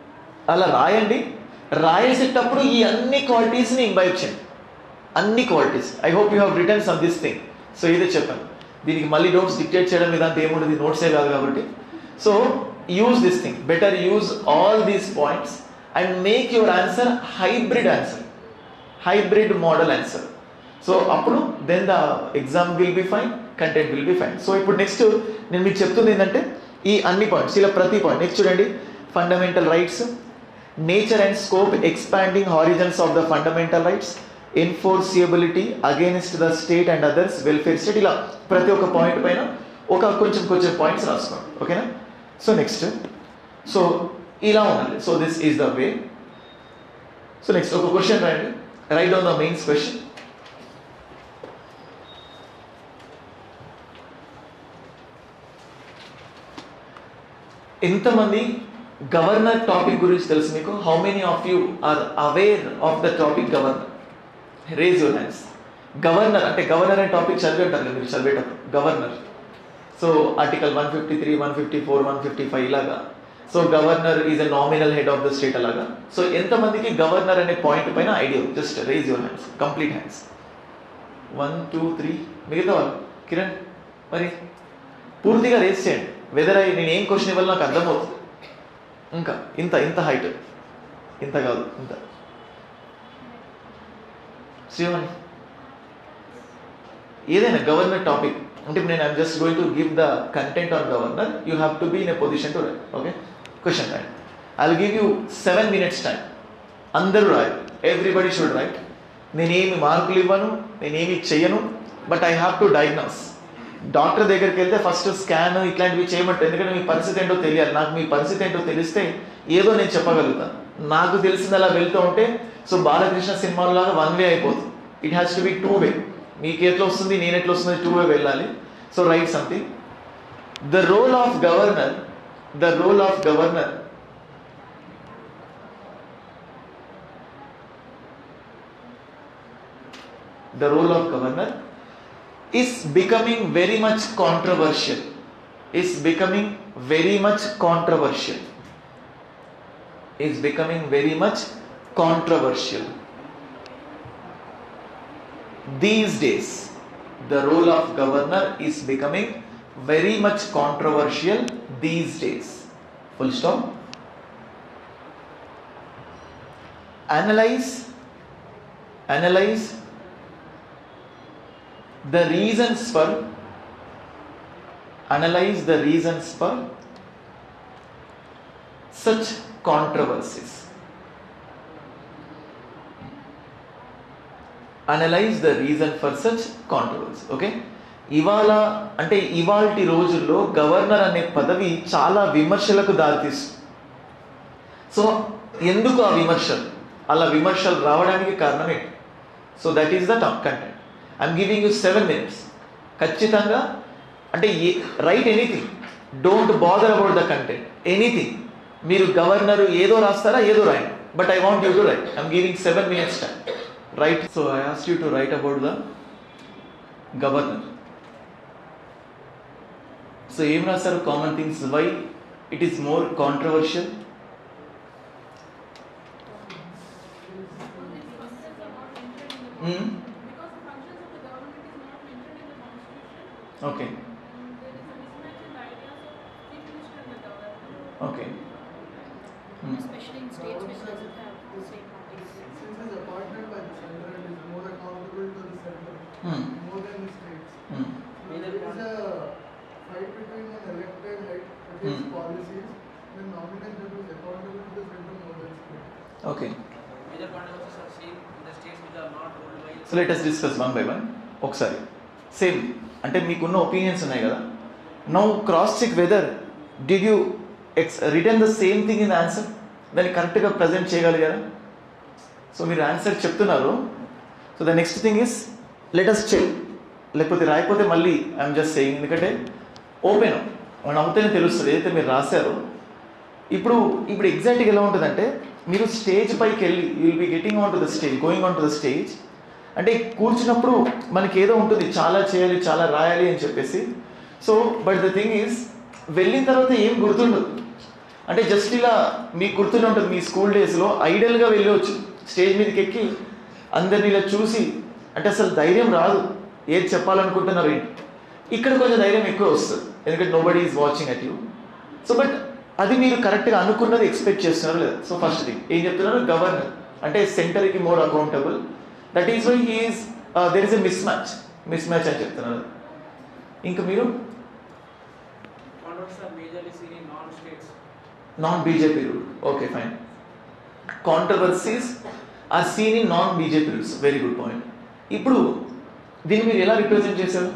అలా రాయండి రాయేసేటప్పుడు ఈ అన్ని క్వాలిటీస్ని ఇంబైబ్ చేయండి అన్ని qualities I hope you have written some this thing so ఇదే చెప్పాను దీనికి మళ్ళీ నోట్స్ డిక్టేట్ చేయడం ఇదంతా ఏముండదు నోట్సే కాదు కాబట్టి so use this thing better use all these points and make your answer hybrid answer hybrid model answer so అప్పుడు then the exam will be fine content will be fine so ఇప్పుడు next నేను మీకు చెప్తుంది ఏంటంటే ఈ అన్ని points ఇలా ప్రతి పాయింట్ నెక్స్ట్ చూడండి fundamental rights nature and scope expanding horizons of the fundamental rights enforceability against the state and others welfare state ఇలా ప్రతి ఒక్క పాయింట్ పైన ఒక కొంచెం కొంచెం పాయింట్స్ రాసుకోండి ఓకేనా సో నెక్స్ట్ సో ఇలా ఉండాలి so this is the way so next ఒక క్వశ్చన్ రాయండి write on the mains question ఎంతమంది గవర్నర్ టాపిక్ గురించి తెలుసు మీకు how many of you are aware of the topic governor raise your hands governor అంటే governor అనే టాపిక్ చదివి ఉంటారు కదా మీరు చదివేటప్పుడు governor so article one fifty three one fifty four one fifty five ఇలాగా so governor is a nominal head of the state అలాగా so ఎంతమందికి గవర్నర్ అనే పాయింట్ పైన idea just raise your hands complete hands one two three మిగతా వాళ్ళు కిరణ్ మరి పూర్తిగా race చేయండి వెదర్ అయి నేను ఏం క్వశ్చన్ ఇవ్వాలి నాకు అర్థమవుతుంది ఇంకా ఇంత ఇంత హైట్ ఇంత కాదు ఇంత శ్రీవాణి ఏదైనా గవర్నర్ టాపిక్ అంటే ఇప్పుడు నేను I'm just going to give the content on governor you have to be in a position to write okay question right I will give you seven minutes time అందరూ రాయాలి everybody should write నేనేమి మార్కులు ఇవ్వను నేనేమి చెయ్యను but I have to diagnose doctor దగ్గరికి వెళ్తే first scan ఇట్లాంటివి చేయమంటారు ఎందుకంటే మీ పరిస్థితి ఏంటో తెలియాలి నాకు మీ పరిస్థితి ఏంటో తెలిస్తే ఏదో నేను చెప్పగలుగుతాను నాకు తెలిసింది అలా వెళ్తూ ఉంటే సో బాలకృష్ణ సినిమాలో లాగా వన్ వే అయిపోతుంది it has to be two way మీకు ఎట్లా వస్తుంది నేను ఎట్లా వస్తుంది టూ వే వెళ్ళాలి so write something the role of governor the role of governor the role of governor is becoming very much controversial is becoming very much controversial is becoming very much controversial these days the role of governor is becoming very much controversial these days full stop analyze analyze the reasons for analyze the reasons for such controversies analyze the reason for such controversy okay ఇవాళ అంటే ఇవాల్టి రోజుల్లో governor అనే పదవి చాలా విమర్శలకు దారితీస్తుంది so ఎందుకు ఆ విమర్శలు అలా విమర్శలు రావడానికి కారణం ఏంటి so that is the top content I'm giving you seven minutes ఖచ్చితంగా అంటే write anything don't bother about the content anything మీరు గవర్నర్ ఏదో రాస్తారా ఏదో రాయండి but I want you to write I'm giving seven minutes time right so I ask you to write about the governor so ఏం రాస్తారు common things why it is more controversial Hmm? Because the functions of the government is not mentioned in the constitution, okay and there is a mismatch in the ideas of chief minister and the governor, okay especially in states which doesn't have the same parties. Since it's appointed by the center and is more accountable to the center, more than the states. So there is a fight between an elected head against Hmm. policies, then nominate that is accountable to the center more than state. Okay Major controversies are seen in the states which are not ruled by. So let us discuss one by one ఒకసారి same అంటే మీకున్న opinions ఉన్నాయి కదా now cross check whether did you ఎక్స్ written the same thing in answer దాన్ని కరెక్ట్గా present చేయగలిగారా so మీరు ఆన్సర్ చెప్తున్నారు so the next thing is let us check లేకపోతే రాయకపోతే మళ్ళీ ఐఎమ్ జస్ట్ సేయింగ్ ఎందుకంటే ఓపెన్ మనం అవుతేనే తెలుస్తుంది ఏదైతే మీరు రాశారో ఇప్పుడు ఇప్పుడు ఎగ్జాక్ట్గా ఎలా ఉంటుందంటే మీరు స్టేజ్ పైకి వెళ్ళి will be getting on to the stage going on to the stage అంటే కూర్చున్నప్పుడు మనకి ఏదో ఉంటుంది చాలా చేయాలి చాలా రాయాలి అని చెప్పేసి so but the thing is వెళ్ళిన తర్వాత ఏం గుర్తుండదు అంటే జస్ట్ ఇలా మీకు గుర్తుండి ఉంటుంది మీ స్కూల్ డేస్లో ఐడల్గా వెళ్ళవచ్చు స్టేజ్ మీదకి ఎక్కి అందరిని ఇలా చూసి అంటే అసలు ధైర్యం రాదు ఏది చెప్పాలనుకుంటున్నారు ఏంటి ఇక్కడ కొంచెం ధైర్యం ఎక్కువ వస్తుంది ఎందుకంటే nobody is watching at you so but అది మీరు కరెక్ట్గా అనుకున్నది ఎక్స్పెక్ట్ చేస్తున్నారు లేదా సో ఫస్ట్ థింగ్ ఏం చెప్తున్నారు గవర్నర్ అంటే సెంటర్కి more accountable that is why he is there is a mismatch mismatch అని చెప్తున్నారు ఇంకా మీరు Controversies are majorly seen in non-states. Non BJP rule okay fine controversies are seen in non BJP rules very good point ఇప్పుడు దీన్ని మీరు ఎలా represent చేశారు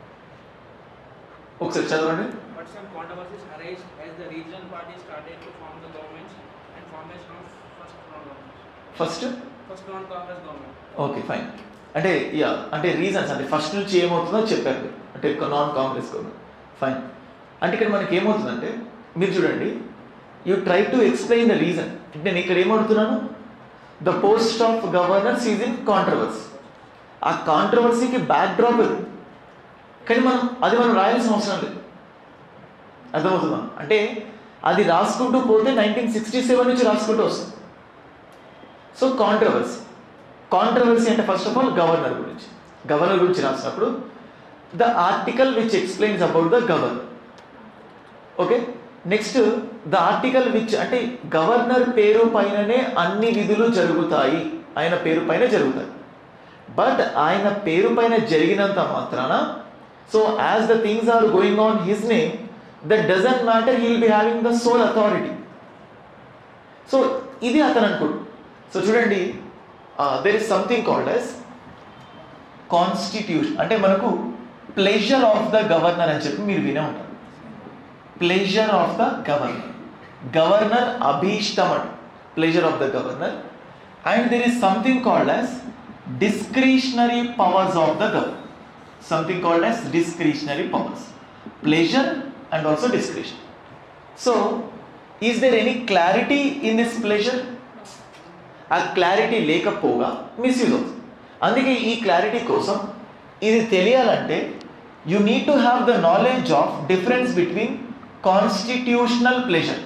ఒకసారి చదవండి But some controversies arise as the regional parties started to form the governments and formation of first non-government. First First non-Congress government. Okay fine అంటే yeah అంటే reasons అంటే ఫస్ట్ నుంచి ఏమవుతుందో చెప్పారు మీరు. అంటే నాన్ కాంగ్రెస్ గవర్నమెంట్ ఫైన్ అంటే ఇక్కడ మనకి ఏమవుతుందంటే మీరు చూడండి you try to explain the reason నేను ఇక్కడ ఏమడుతున్నాను the post of governor sees in controversy ఆ కాంట్రవర్సీకి బ్యాక్ డ్రాప్ కానీ మనం అది మనం రాయాల్సిన అవసరం లేదు అర్థమవుతుందా అంటే అది రాసుకుంటూ పోతే నైన్టీన్ సిక్స్టీ సెవెన్ నుంచి రాసుకుంటూ వస్తుంది సో కాంట్రవర్సీ కాంట్రవర్సీ అంటే ఫస్ట్ ఆఫ్ ఆల్ గవర్నర్ గురించి గవర్నర్ గురించి రాసినప్పుడు the article which explains about the governor okay next the article which అంటే గవర్నర్ పేరు పైననే అన్ని విధులు జరుగుతాయి ఆయన పేరు పైన జరుగుతాయి బట్ ఆయన పేరు పైన జరిగినంత మాత్రాన so as the things are going on his name that doesn't matter he will be having the sole authority so ఇది అతను అనుకోడు సో చూడండి there is something called as constitution అంటే మనకు ప్లెజర్ ఆఫ్ ద గవర్నర్ అని చెప్పి మీరు వినే ఉంటారు pleasure of the governor governor అభీష్టం అంట pleasure of the governor and there is something called as discretionary powers of the governor something called as discretionary powers pleasure and also discretion so is there any clarity in this pleasure ఆ clarity లేకపోగా misuse అవుతుంది అందుకే ఈ clarity కోసం ఇది తెలియాలంటే you need to have the knowledge of difference between constitutional pleasure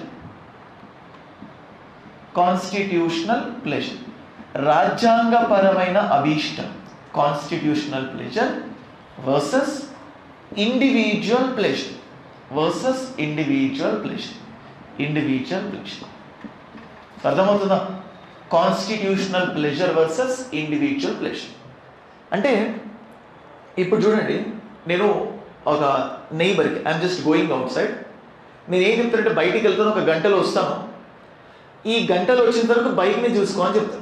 constitutional pleasure రాజ్యాంగపరమైన అభీష్టం constitutional pleasure versus individual pleasure versus individual pleasure individual pleasure అర్థమవుతుందా constitutional pleasure versus individual pleasure అంటే ఇప్పుడు చూడండి నేను ఒక నెయిబర్కి I'm just going outside నేను ఏం చెప్తానంటే బయటికి వెళ్తాను ఒక గంటలో వస్తాను ఈ గంటలో వచ్చిన తర్వాత బైక్ని చూసుకో అని చెప్తాను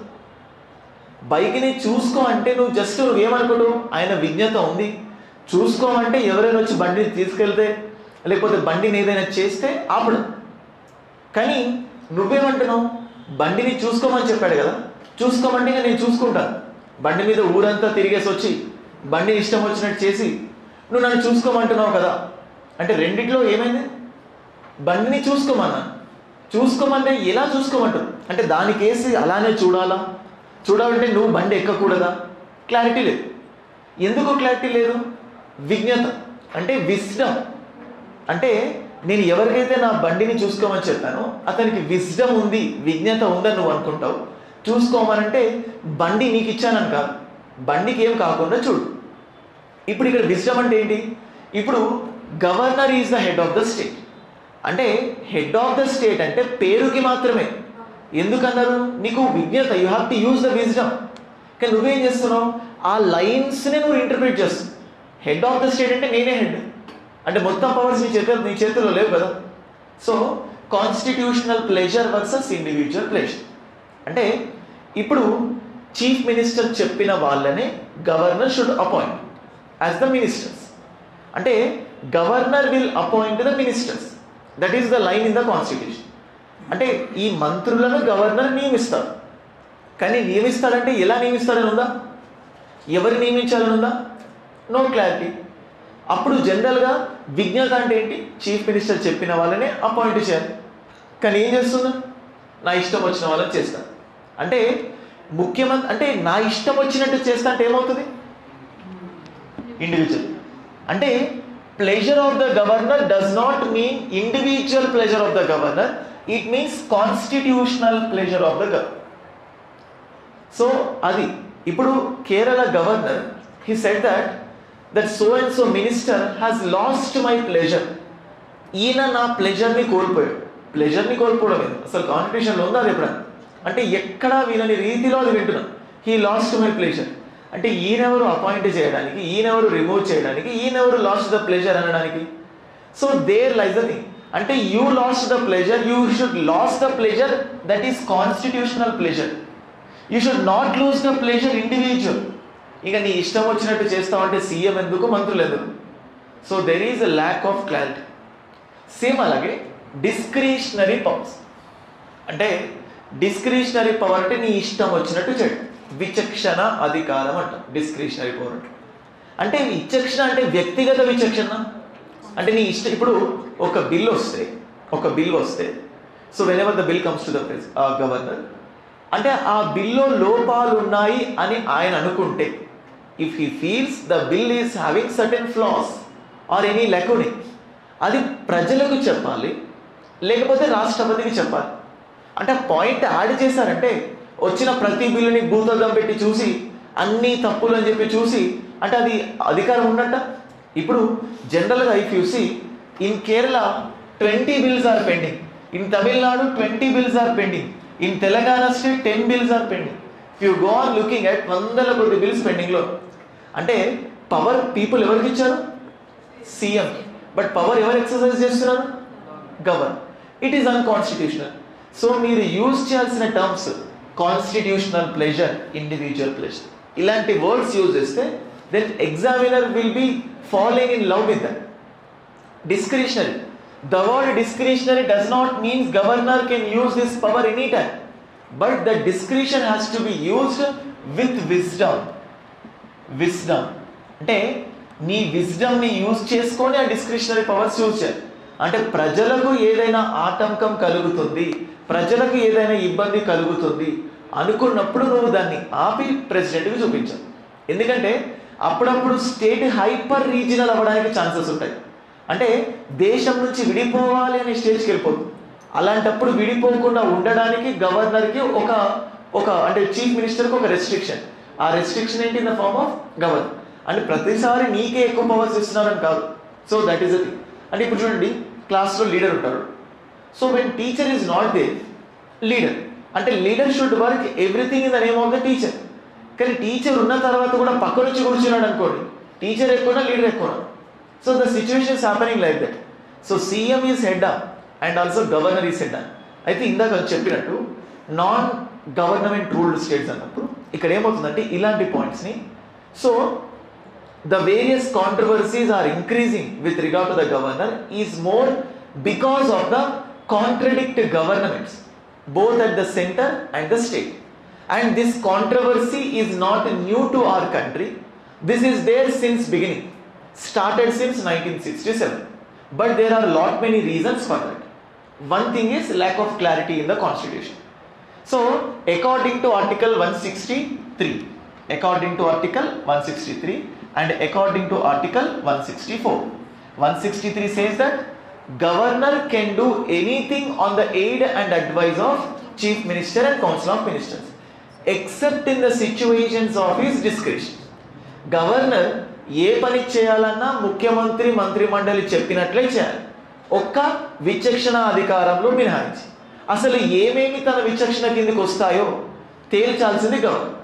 బైక్ని చూసుకో అంటే నువ్వు జస్ట్ నువ్వు ఏమనుకోవడం ఆయన విజ్ఞత ఉంది చూసుకో అంటే ఎవరైనా వచ్చి బండిని తీసుకెళ్తే లేకపోతే బండిని ఏదైనా చేస్తే ఆపడం కానీ నువ్వేమంటున్నావు బండిని చూసుకోమని చెప్పాడు కదా చూసుకోమంటే ఇంకా నేను చూసుకుంటాను బండి మీద ఊరంతా తిరిగేసి వచ్చి బండిని ఇష్టం వచ్చినట్టు చేసి నువ్వు నన్ను చూసుకోమంటున్నావు కదా అంటే రెండిట్లో ఏమైంది బండిని చూసుకోమన్నా చూసుకోమంటే ఎలా చూసుకోమంటావు అంటే దానికేసి అలానే చూడాలా చూడాలంటే నువ్వు బండి ఎక్కకూడదా క్లారిటీ లేదు ఎందుకు క్లారిటీ లేదు విజ్ఞత అంటే విస్డమ్ అంటే నేను ఎవరికైతే నా బండిని చూసుకోమని చెప్పానో అతనికి విజ్డమ్ ఉంది విజ్ఞత ఉందని నువ్వు అనుకుంటావు చూసుకోమనంటే బండి నీకు ఇచ్చానని కాదు బండికి ఏం కాకుండా చూడు ఇప్పుడు ఇక్కడ విజ్డమ్ అంటే ఏంటి ఇప్పుడు governor is the head of the state అంటే హెడ్ ఆఫ్ ద స్టేట్ అంటే పేరుకి మాత్రమే ఎందుకన్నారు నీకు విజ్ఞత you have to use the wisdom కానీ నువ్వేం చేస్తున్నావు ఆ లైన్స్ని నువ్వు ఇంటర్ప్రిట్ చేస్తున్నావు హెడ్ ఆఫ్ ద స్టేట్ అంటే నేనే హెడ్ అంటే మొత్తం పవర్స్ నీ చేతుల్లో నీ చేతుల్లో లేవు కదా so constitutional pleasure versus individual pleasure అంటే ఇప్పుడు చీఫ్ మినిస్టర్ చెప్పిన వాళ్ళనే governor should appoint as the ministers అంటే governor will appoint the ministers that is the line in the constitution అంటే ఈ మంత్రులను గవర్నర్ నియమిస్తాడు కానీ నియమిస్తాడంటే ఎలా నియమిస్తాడని ఉందా ఎవరు నియమించాలని ఉందా నో క్లారిటీ అప్పుడు జనరల్గా విజ్ఞత అంటే ఏంటి చీఫ్ మినిస్టర్ చెప్పిన వాళ్ళనే అపాయింట్ చేయాలి కానీ ఏం చేస్తున్నా నా ఇష్టం వచ్చిన వాళ్ళని చేస్తా అంటే ముఖ్యమంత్రి అంటే నా ఇష్టం వచ్చినట్టు చేస్తా అంటే ఏమవుతుంది ఇండివిజువల్ అంటే pleasure of the governor does not mean individual pleasure of the governor it means constitutional pleasure of the governor so అది ఇప్పుడు Kerala governor he said that that so and so minister has lost my pleasure ఈయన నా ప్లెజర్ని కోల్పోయాడు ప్లెజర్ని కోల్పోవడం ఏంది అసలు కాన్స్టిట్యూషన్లో ఉందా అది ఎప్పుడైనా అంటే ఎక్కడా వినని రీతిలో అది వింటున్నాం హీ లాస్ట్ మై ప్లెజర్ అంటే ఈయనెవరు అపాయింట్ చేయడానికి ఈయనెవరు రిమూవ్ చేయడానికి ఈయనెవరు లాస్ట్ ద ప్లెజర్ అనడానికి so there lies the thing అంటే you lost the pleasure you should lose the pleasure that is constitutional pleasure you should not lose the pleasure individual ఇక నీ ఇష్టం వచ్చినట్టు చేస్తావంటే సీఎం ఎందుకు మంత్రులు ఎందుకు so there is a lack of clarity same అలాగే డిస్క్రిషనరీ పవర్స్ అంటే డిస్క్రిషనరీ పవర్ అంటే నీ ఇష్టం వచ్చినట్టు చేయడం విచక్షణ అధికారం అంట డిస్క్రిషనరీ పవర్ అంటే అంటే విచక్షణ అంటే వ్యక్తిగత విచక్షణ అంటే నీ ఇష్టం ఇప్పుడు ఒక బిల్ వస్తే ఒక బిల్ వస్తే so whenever the bill comes to the governor అంటే ఆ బిల్లో లోపాలు ఉన్నాయి అని ఆయన అనుకుంటే if he feels the bill is having certain flaws or any లెకుని అది ప్రజలకు చెప్పాలి లేకపోతే రాష్ట్రపతికి చెప్పాలి అంటే పాయింట్ యాడ్ చేశారంటే వచ్చిన ప్రతి బిల్లుని భూతద్దం పెట్టి చూసి అన్ని తప్పులు అని చెప్పి చూసి అంటే అది అధికారం ఉన్నట్ట ఇప్పుడు జనరల్గా if you see in Kerala twenty bills are pending in Tamil Nadu twenty bills are pending in Telangana state ten bills are pending if you go on looking at వందల కొద్ది బిల్స్ పెండింగ్లో అంటే పవర్ పీపుల్ ఎవరికి ఇచ్చారు సీఎం బట్ పవర్ ఎవరు exercise చేస్తున్నారు govern it is unconstitutional so మీరు use చేయాల్సిన terms constitutional pleasure individual pleasure ఇలాంటి వర్డ్స్ యూజ్ చేస్తే then examiner will be following in love with that discretionary the word discretionary does not mean governor can use this power anytime but the discretion has to be used with wisdom wisdom అంటే నీ విజ్డమ్ని use చేసుకొని ఆ discretionary powers use చేయాలి అంటే ప్రజలకు ఏదైనా ఆటంకం కలుగుతుంది ప్రజలకు ఏదైనా ఇబ్బంది కలుగుతుంది అనుకున్నప్పుడు నువ్వు దాన్ని ఆపి ప్రెసిడెంట్కి చూపించాలి ఎందుకంటే అప్పుడప్పుడు స్టేట్ హైపర్ రీజనల్ అవ్వడానికి ఛాన్సెస్ ఉంటాయి అంటే దేశం నుంచి విడిపోవాలి అనే స్టేజ్కి వెళ్ళిపోతుంది అలాంటప్పుడు విడిపోకుండా ఉండడానికి గవర్నర్కి ఒక ఒక అంటే చీఫ్ మినిస్టర్కి ఒక రెస్ట్రిక్షన్ ఆ రెస్ట్రిక్షన్ ఏంటి in the form of governor అంటే ప్రతిసారి నీకే ఎక్కువ పవర్స్ ఇస్తున్నారని కాదు సో దట్ ఈస్ థింగ్ అంటే ఇప్పుడు చూడండి క్లాస్లో లీడర్ ఉంటారు so when teacher is not the leader అంటే leader should work everything in the name of the teacher కానీ టీచర్ ఉన్న తర్వాత కూడా పక్క నుంచి కూర్చున్నాడు అనుకోండి టీచర్ ఎక్కువనా లీడర్ ఎక్కువనా so the situations happening like that so CM is head and also governor is head అయితే ఇందాక చెప్పినట్టు నాన్ గవర్నమెంట్ రూల్డ్ స్టేట్స్ అన్నప్పుడు ఇక్కడ ఏమవుతుందంటే ఇలాంటి పాయింట్స్ని so the various controversies are increasing with regard to the governor is more because of the contradict governments both at the center and the state and this controversy is not new to our country this is there since beginning started since 1967 but there are lot many reasons for that one thing is lack of clarity in the constitution so, according to Article 163, according to Article 163 and according to Article 164, 163 says that governor can do anything on the aid and advice of chief minister and council of ministers except in the situations of his discretion. Governor ఏ పని చేయాలన్నా ముఖ్యమంత్రి మంత్రి మండలి చెప్పినట్లే చేయాలి ఒక్క విచక్షణ అధికారంలో మినహాయించి అసలు ఏమేమి తన విచక్షణ కిందకి వస్తాయో తేల్చాల్సింది గవర్నర్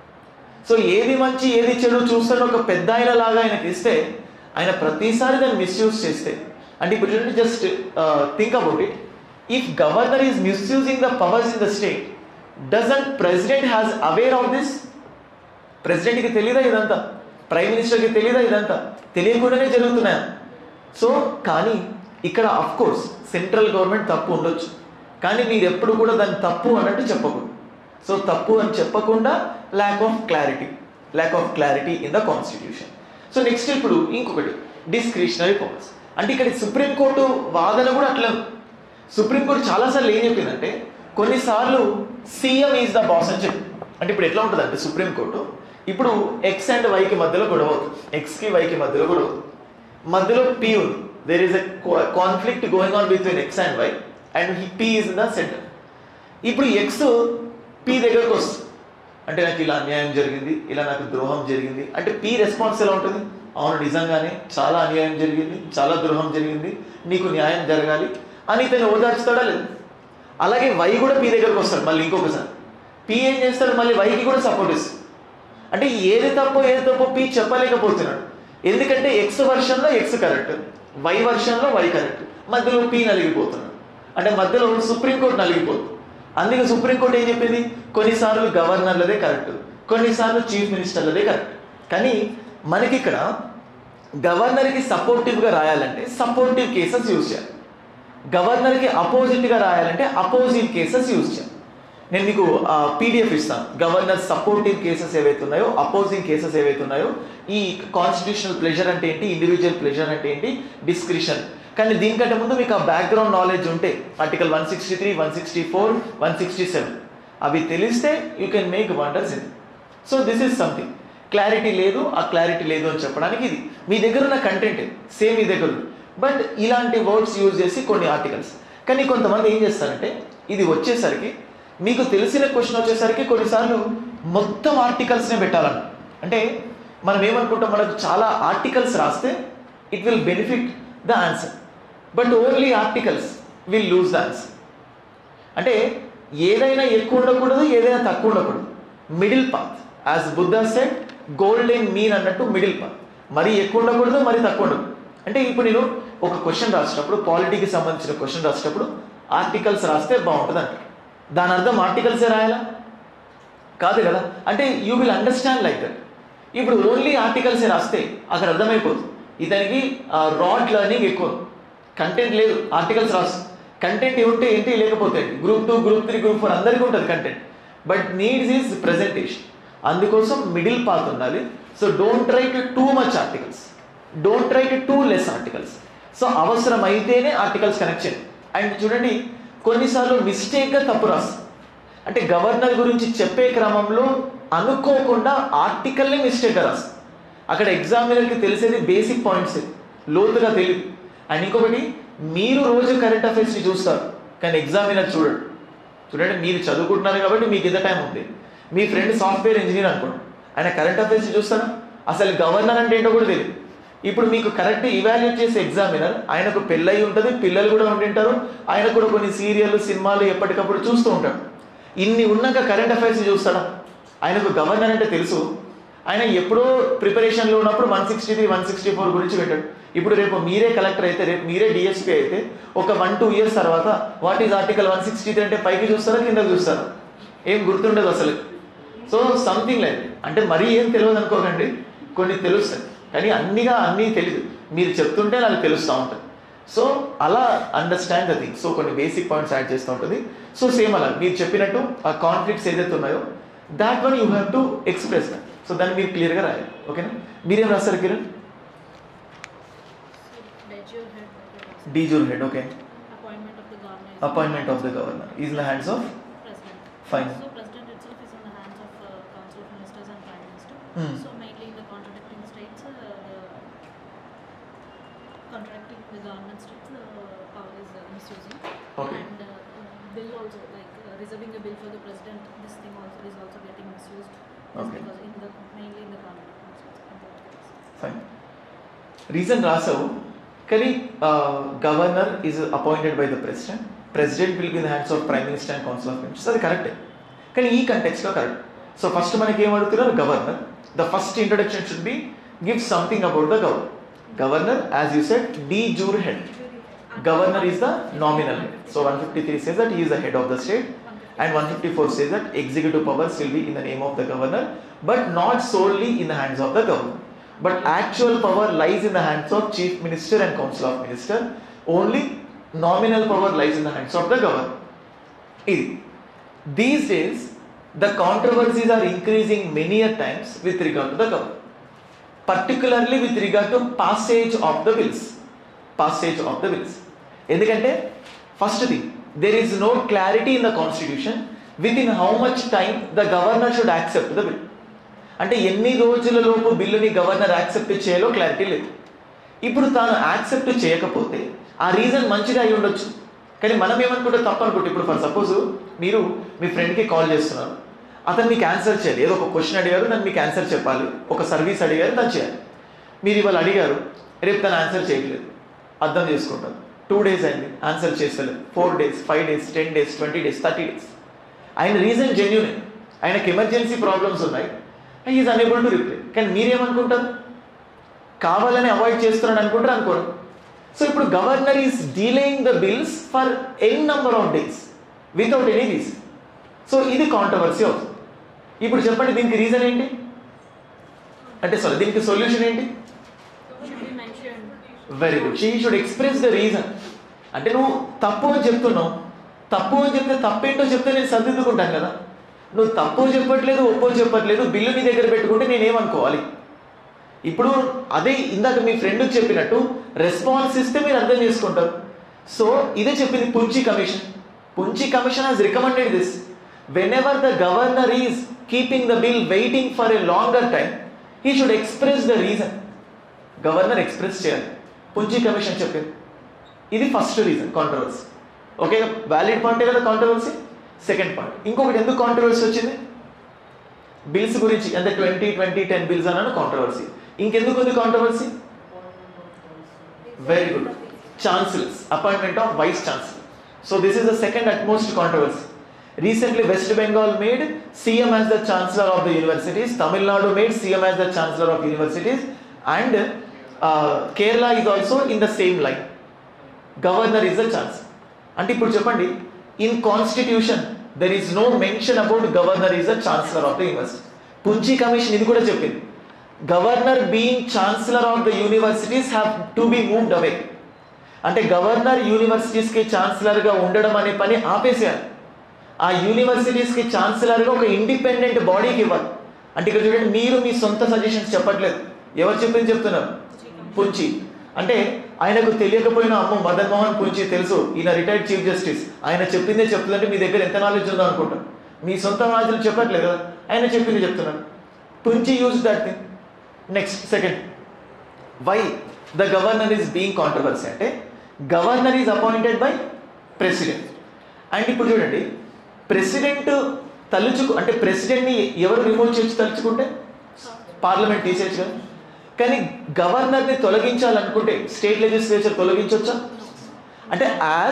సో ఏది మంచి ఏది చెడు చూస్తాడో ఒక పెద్ద ఆయన లాగా ఆయనకి ఇస్తే ఆయన ప్రతిసారి దాన్ని మిస్యూజ్ చేస్తే అంటే ఇప్పుడు చూడండి just think about it if governor is misusing the powers in the state doesn't president has aware of this ప్రెసిడెంట్కి తెలియదా ఇదంతా ప్రైమ్ మినిస్టర్కి తెలియదా ఇదంతా తెలియకుండానే జరుగుతున్నాయి సో కానీ ఇక్కడ అఫ్ కోర్స్ సెంట్రల్ గవర్నమెంట్ తప్పు ఉండొచ్చు కానీ మీరు ఎప్పుడు కూడా దాన్ని తప్పు అన్నట్టు చెప్పకూడదు సో తప్పు అని చెప్పకుండా lack of clarity lack of clarity in the constitution so next ఇప్పుడు ఇంకొకటి డిస్క్రిషనరీ పవర్స్ అంటే ఇక్కడ సుప్రీంకోర్టు వాదన కూడా అట్లా ఉంది. సుప్రీంకోర్టు చాలాసార్లు ఏం చెప్పిందంటే కొన్నిసార్లు సీఎం ఈజ్ ద బాస్ అని చెప్పి అంటే ఇప్పుడు ఎట్లా ఉంటుంది అంటే సుప్రీంకోర్టు ఇప్పుడు ఎక్స్ అండ్ వైకి మధ్యలో గొడవ అవుతుంది ఎక్స్కి వైకి మధ్యలో గొడవ అవుతుంది మధ్యలో పి ఉంది there is a conflict going on between X and Y and he P is in the center ఇప్పుడు ఎక్స్ పి దగ్గరకు వస్తుంది అంటే నాకు ఇలా అన్యాయం జరిగింది ఇలా నాకు ద్రోహం జరిగింది అంటే పి రెస్పాన్స్ ఎలా ఉంటుంది అవును నిజంగానే చాలా అన్యాయం జరిగింది చాలా ద్రోహం జరిగింది నీకు న్యాయం జరగాలి అని ఇతను ఓదార్చుతాడా లేదు అలాగే వై కూడా పి దగ్గరకు వస్తాడు మళ్ళీ ఇంకొకసారి పి ఏం చేస్తాడు మళ్ళీ వైకి కూడా సపోర్ట్ ఇస్తాడు అంటే ఏది తప్పో ఏది తప్పో పి చెప్పలేకపోతున్నాడు ఎందుకంటే ఎక్స్ వర్షన్లో ఎక్స్ కరెక్ట్ వై వర్షన్లో వై కరెక్ట్ మధ్యలో పి నలిగిపోతున్నాడు అంటే మధ్యలో సుప్రీంకోర్టు నలిగిపోతుంది అందుకే సుప్రీంకోర్టు ఏం చెప్పింది కొన్నిసార్లు గవర్నర్లదే కరెక్ట్ కొన్నిసార్లు చీఫ్ మినిస్టర్లదే కరెక్ట్ కానీ మనకి ఇక్కడ గవర్నర్కి సపోర్టివ్గా రాయాలంటే సపోర్టివ్ కేసెస్ యూజ్ చేయాలి గవర్నర్కి అపోజిట్గా రాయాలంటే అపోజిట్ కేసెస్ యూజ్ చేయాలి నేను మీకు పీడిఎఫ్ ఇస్తాను గవర్నర్ సపోర్టివ్ కేసెస్ ఏవైతే ఉన్నాయో అపోజింగ్ కేసెస్ ఏవైతే ఉన్నాయో ఈ కాన్స్టిట్యూషనల్ ప్లెజర్ అంటే ఏంటి ఇండివిజువల్ ప్లెజర్ అంటే ఏంటి డిస్క్రిషన్ కానీ దీనికంటే ముందు మీకు ఆ బ్యాక్గ్రౌండ్ నాలెడ్జ్ ఉంటే article one sixty three one sixty four one sixty seven అవి తెలిస్తే you can make wonders in so this is something clarity లేదు ఆ క్లారిటీ లేదు అని చెప్పడానికి ఇది మీ దగ్గర ఉన్న కంటెంట్ సేమ్ మీ దగ్గర ఉంది బట్ ఇలాంటి వర్డ్స్ యూజ్ చేసి కొన్ని ఆర్టికల్స్ కానీ కొంతమంది ఏం చేస్తారంటే ఇది వచ్చేసరికి మీకు తెలిసిన క్వశ్చన్ వచ్చేసరికి కొన్నిసార్లు మొత్తం ఆర్టికల్స్నే పెట్టాలని అంటే మనం ఏమనుకుంటాం మనకు చాలా ఆర్టికల్స్ రాస్తే it will benefit the answer but only articles will lose the answer అంటే ఏదైనా ఎక్కువ ఉండకూడదు ఏదైనా తక్కువ ఉండకూడదు middle path as Buddha said golden mean అన్నట్టు మిడిల్ పాత్ మరీ ఎక్కువ ఉండకూడదు మరీ తక్కువ ఉండకూడదు అంటే ఇప్పుడు నేను ఒక క్వశ్చన్ రాసేటప్పుడు పాలిటీకి సంబంధించిన క్వశ్చన్ రాసేటప్పుడు ఆర్టికల్స్ రాస్తే బాగుంటుంది అంట దాని అర్థం ఆర్టికల్సే రాయాలా కాదు కదా అంటే you will understand like that ఇప్పుడు ఓన్లీ ఆర్టికల్సే రాస్తే అక్కడ అర్థమైపోతుంది ఇతనికి రాడ్ లెర్నింగ్ ఎక్కువ కంటెంట్ లేదు ఆర్టికల్స్ రాసు కంటెంట్ ఉంటే ఏంటి లేకపోతే group two group three group four అందరికీ ఉంటుంది content but needs is presentation అందుకోసం మిడిల్ పాత్ ఉండాలి so don't write too much articles don't write too less articles so అవసరం అయితేనే ఆర్టికల్స్ కనెక్ట్ చేయండి అండ్ చూడండి కొన్నిసార్లు మిస్టేక్గా తప్పు రాస్తాం అంటే గవర్నర్ గురించి చెప్పే క్రమంలో అనుకోకుండా ఆర్టికల్ని మిస్టేక్గా రాస్తాం అక్కడ ఎగ్జామినర్కి తెలిసేది బేసిక్ పాయింట్స్ లోతుగా తెలియదు అండ్ ఇంకొకటి మీరు రోజు కరెంట్ అఫైర్స్ని చూస్తారు కానీ ఎగ్జామినర్ చూడడు చూడండి మీరు చదువుకుంటున్నారు కాబట్టి మీకు ఇంత టైం ఉంది మీ ఫ్రెండ్ సాఫ్ట్వేర్ ఇంజనీర్ అనుకోండి ఆయన కరెంట్ అఫైర్స్ చూస్తారా అసలు గవర్నర్ అంటే ఏంటో కూడా తెలియదు ఇప్పుడు మీకు కరెక్ట్ ఇవాల్యుయేట్ చేసే ఎగ్జామినర్ ఆయనకు పెళ్ళయి ఉంటుంది పిల్లలు కూడా ఉండింటారు ఆయన కూడా కొన్ని సీరియల్ సినిమాలు ఎప్పటికప్పుడు చూస్తూ ఉంటాడు ఇన్ని ఉన్నాక కరెంట్ అఫైర్స్ చూస్తాడా ఆయనకు గవర్నర్ అంటే తెలుసు ఆయన ఎప్పుడో ప్రిపరేషన్లో ఉన్నప్పుడు one sixty three one sixty four గురించి పెట్టాడు ఇప్పుడు రేపు మీరే కలెక్టర్ అయితే రేపు మీరే డిఎస్పీ అయితే ఒక వన్ టూ ఇయర్స్ తర్వాత what is article one sixty three అంటే పైకి చూస్తారా కిందకి చూస్తారా ఏం గుర్తుండదు అసలు సో సంథింగ్ లైక్ అంటే మరీ ఏం తెలియదు అనుకోకండి కొన్ని తెలుస్తాయి కానీ అన్నిగా అన్నీ తెలియదు మీరు చెప్తుంటే నాకు తెలుస్తూ ఉంటుంది సో అలా అండర్స్టాండ్ ద థింగ్ సో కొన్ని బేసిక్ పాయింట్స్ యాడ్ చేస్తూ ఉంటుంది సో సేమ్ అలా మీరు చెప్పినట్టు ఆ కాన్ఫ్లిక్ట్స్ ఏదైతే ఉన్నాయో that one you have to express that so దాన్ని మీరు క్లియర్గా రాయాలి ఓకేనా మీరేం రాస్తారు Kiran So, Dejure head, uh, de jure head okay appointment of the governor. is- అపాయింట్మెంట్ of the governor is in the hands of President. Fine. So president itself is in the hands of uh, council of ministers and prime minister. Hmm. So mainly in the contradicting states, uh, the contradicting the government states, the power is uh, misusing. Okay. And uh, bill also, like uh, reserving a bill for the president, this thing also is also getting misused. Just Okay. Because in the, mainly in the contradicting states. in that case. Fine reason రాసావు కానీ governor is appointed by the president president will be the hands of prime minister and council of ministers అది కరెక్టే కానీ ఈ కంటెక్స్లో correct so first మనకి ఏం అడుగుతున్నారు governor the first introduction should be give something about the governor governor as you said de jure head governor is the nominal head. So 153 says that he is the head of the state, and 154 says that executive powers will be in the name of the governor, but not solely in the hands of the governor. But actual power lies in the hands of chief minister and council of minister. Only nominal power lies in the hands of the governor. ఇది these days the controversies are increasing many a times with regard to the governor particularly with regard to passage of the bills passage of the bills ఎందుకంటే first thing there is no clarity in the constitution with in how much time the governor should accept the bill అంటే ఎన్ని రోజుల లోపు బిల్లుని governor accept చేయాలో clarity లేదు ఇప్పుడు తాను యాక్సెప్ట్ చేయకపోతే ఆ రీజన్ మంచిగా అయి ఉండొచ్చు కానీ మనం ఏమనుకుంటే తప్పు అనుకుంటే ఇప్పుడు ఫర్ సపోజ్ మీరు మీ ఫ్రెండ్కి కాల్ చేస్తున్నారు అతను మీకు ఆన్సర్ చేయాలి ఏదో ఒక క్వశ్చన్ అడిగారు దాన్ని మీకు ఆన్సర్ చెప్పాలి ఒక సర్వీస్ అడిగారు దాన్ని చేయాలి మీరు ఇవాళ అడిగారు రేపు తను ఆన్సర్ చేయట్లేదు అర్థం చేసుకుంటారు టూ డేస్ అయింది ఆన్సర్ చేస్తలేదు four days five days ten days twenty days thirty days ఆయన రీజన్ జెన్యున్ ఆయనకి ఎమర్జెన్సీ ప్రాబ్లమ్స్ ఉన్నాయి ఈజ్ అనేబుల్ టు రిప్లై కానీ మీరేమనుకుంటారు కావాలని అవాయిడ్ చేస్తున్నాడు అనుకుంటారు అనుకోరు సో ఇప్పుడు governor is delaying the bills for N number of days without any reason so ఇది కాంట్రవర్సీ అవుతుంది ఇప్పుడు చెప్పండి దీనికి రీజన్ ఏంటి అంటే సారీ దీనికి సొల్యూషన్ ఏంటి Should be mentioned. Very good she should express the reason అంటే నువ్వు తప్పు అని చెప్తున్నావు తప్పు అని చెప్తే తప్పేంటో చెప్తే నేను సర్దిద్దుకుంటాను కదా నువ్వు తప్పు చెప్పట్లేదు ఒప్పో చెప్పట్లేదు బిల్లు నీ దగ్గర పెట్టుకుంటే నేనేమనుకోవాలి ఇప్పుడు అదే ఇందాక మీ ఫ్రెండ్ చెప్పినట్టు రెస్పాన్స్ ఇస్తే మీరు అర్థం చేసుకుంటారు సో ఇదే చెప్పింది Punchhi commission Punchhi commission has recommended this whenever the governor is keeping the bill waiting for a longer time he should express the reason governor express చేయాలి పుంచి కమిషన్ చెప్పింది ఇది first reason controversy okay valid పాయింటే కదా controversy second point ఇంకొకటి ఎందుకు controversy వచ్చింది bills గురించి అంటే ట్వంటీ ట్వంటీ టెన్ బిల్స్ అన్నాను కాంట్రవర్సీ ఇంకెందుకు ఉంది controversy very good chancellors appointment of vice chancellor so this is the second utmost controversy recently West Bengal made CM as the chancellor of the universities Tamil Nadu made CM as the chancellor of universities and Kerala is also in the same line governor is the chance అంటే ఇప్పుడు చెప్పండి in constitution there is no mention about governor is the chancellor of the university Punchhi commission ఇది కూడా చెప్పింది governor being chancellor of the universities have to be moved away అంటే governor యూనివర్సిటీస్కి ఛాన్సలర్గా ఉండడం అనే పని ఆపేసేయాలి ఆ యూనివర్సిటీస్కి ఛాన్సలర్గా ఒక ఇండిపెండెంట్ బాడీకి ఇవ్వాలి అంటే ఇక్కడ చూడండి మీరు మీ సొంత సజెషన్స్ చెప్పట్లేదు ఎవరు చెప్పింది చెప్తున్నారు పుంచి అంటే ఆయనకు తెలియకపోయినా అమ్మో మదన్ మోహన్ పుంచి తెలుసు ఈయన రిటైర్డ్ చీఫ్ జస్టిస్ ఆయన చెప్పిందే చెప్తుందంటే మీ దగ్గర ఎంత నాలెడ్జ్ ఉందో అనుకుంటాం మీ సొంత నాలెడ్జ్ చెప్పట్లేదు కదా ఆయన చెప్పింది చెప్తున్నాను Punchhi use that thing next second why the governor is being controversy అంటే governor is appointed by president and ఇప్పుడు చూడండి ప్రెసిడెంట్ తలుచుకు అంటే ప్రెసిడెంట్ని ఎవరు రిమూవ్ చేసి తలుచుకుంటే పార్లమెంట్ తీసేయచ్చు కదా కానీ గవర్నర్ని తొలగించాలనుకుంటే స్టేట్ లెజిస్లేచర్ తొలగించవచ్చా అంటే as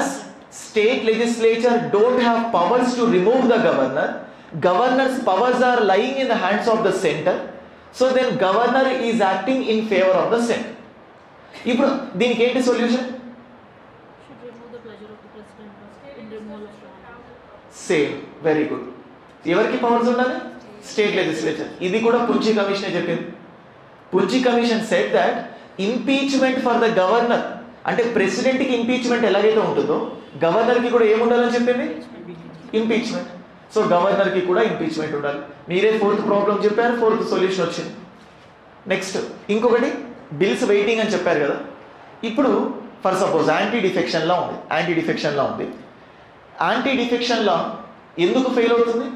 state legislature don't have powers to remove the governor governor's powers are lying in the hands of the center so then governor is acting in favor of the center ఇప్పుడు దీనికి ఏంటి solution Should remove the pleasure of the president in removal of law. Same very good ఎవరికి powers ఉండాలి state legislature ఇది కూడా Punchhi commission చెప్పింది Punchhi commission set that impeachment for the governor అంటే president కి ఇంపీచ్మెంట్ ఎలాగైతే ఉంటుందో గవర్నర్ కి కూడా ఏముండాలని చెప్పింది ఇంపీచ్మెంట్ సో గవర్నర్ కి కూడా ఇంపీచ్మెంట్ ఉండాలి మీరే ఫోర్త్ ప్రాబ్లం చెప్పారు ఫోర్త్ సొల్యూషన్ వచ్చింది నెక్స్ట్ ఇంకొకటి బిల్స్ వెయిటింగ్ అని చెప్పారు కదా ఇప్పుడు for suppose anti defection law ఉంది యాంటీ డిఫెక్షన్ లా ఉంది యాంటీ డిఫెక్షన్ లా ఎందుకు ఫెయిల్ అవుతుంది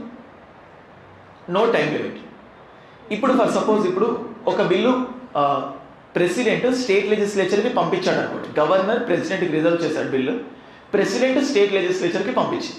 నో టైం లిమిట్ ఇప్పుడు ఫర్ సపోజ్ ఇప్పుడు ఒక బిల్లు ప్రెసిడెంట్ స్టేట్ లెజిస్లేచర్కి పంపించాడు అనుకోండి గవర్నర్ ప్రెసిడెంట్కి రిజర్వ్ చేశాడు బిల్లు ప్రెసిడెంట్ స్టేట్ లెజిస్లేచర్కి పంపించి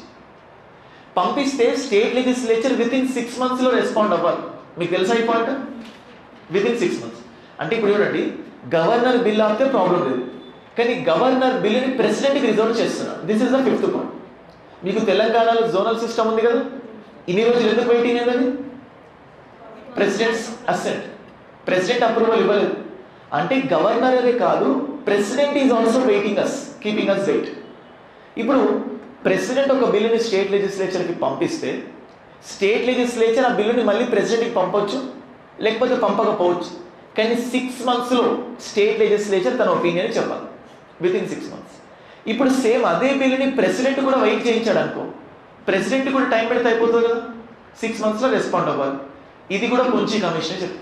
పంపిస్తే state legislature within six మంత్స్లో రెస్పాండ్ అవ్వాలి మీకు తెలుసా ఈ point within six months అంటే ఇప్పుడు చూడండి గవర్నర్ బిల్ ఆపితే ప్రాబ్లం లేదు కానీ గవర్నర్ బిల్లుని ప్రెసిడెంట్కి రిజర్వ్ చేస్తున్నారు this is the fifth point మీకు తెలంగాణలో జోనల్ సిస్టమ్ ఉంది కదా ఇన్ని రోజులు ఎందుకు వెయిటింగ్ ఏంటది ప్రెసిడెంట్స్ అసెంట్ ప్రెసిడెంట్ అప్రూవల్ ఇవ్వలేదు అంటే గవర్నర్ అనే కాదు president is also waiting us keeping us wait ఇప్పుడు ప్రెసిడెంట్ ఒక బిల్లుని స్టేట్ లెజిస్లేచర్కి పంపిస్తే స్టేట్ లెజిస్లేచర్ ఆ బిల్లుని మళ్ళీ ప్రెసిడెంట్కి పంపొచ్చు లేకపోతే పంపకపోవచ్చు కానీ సిక్స్ మంత్స్లో స్టేట్ లెజిస్లేచర్ తన ఒపీనియన్ చెప్పాలి విత్ ఇన్ సిక్స్ మంత్స్ ఇప్పుడు సేమ్ అదే బిల్లుని ప్రెసిడెంట్ కూడా వెయిట్ చేయించాడు అనుకో ప్రెసిడెంట్ కూడా టైం పెడితే అయిపోతుంది కదా సిక్స్ మంత్స్లో రెస్పాండ్ అవ్వాలి ఇది కూడా కొంచెం కమిషన్ చెప్పి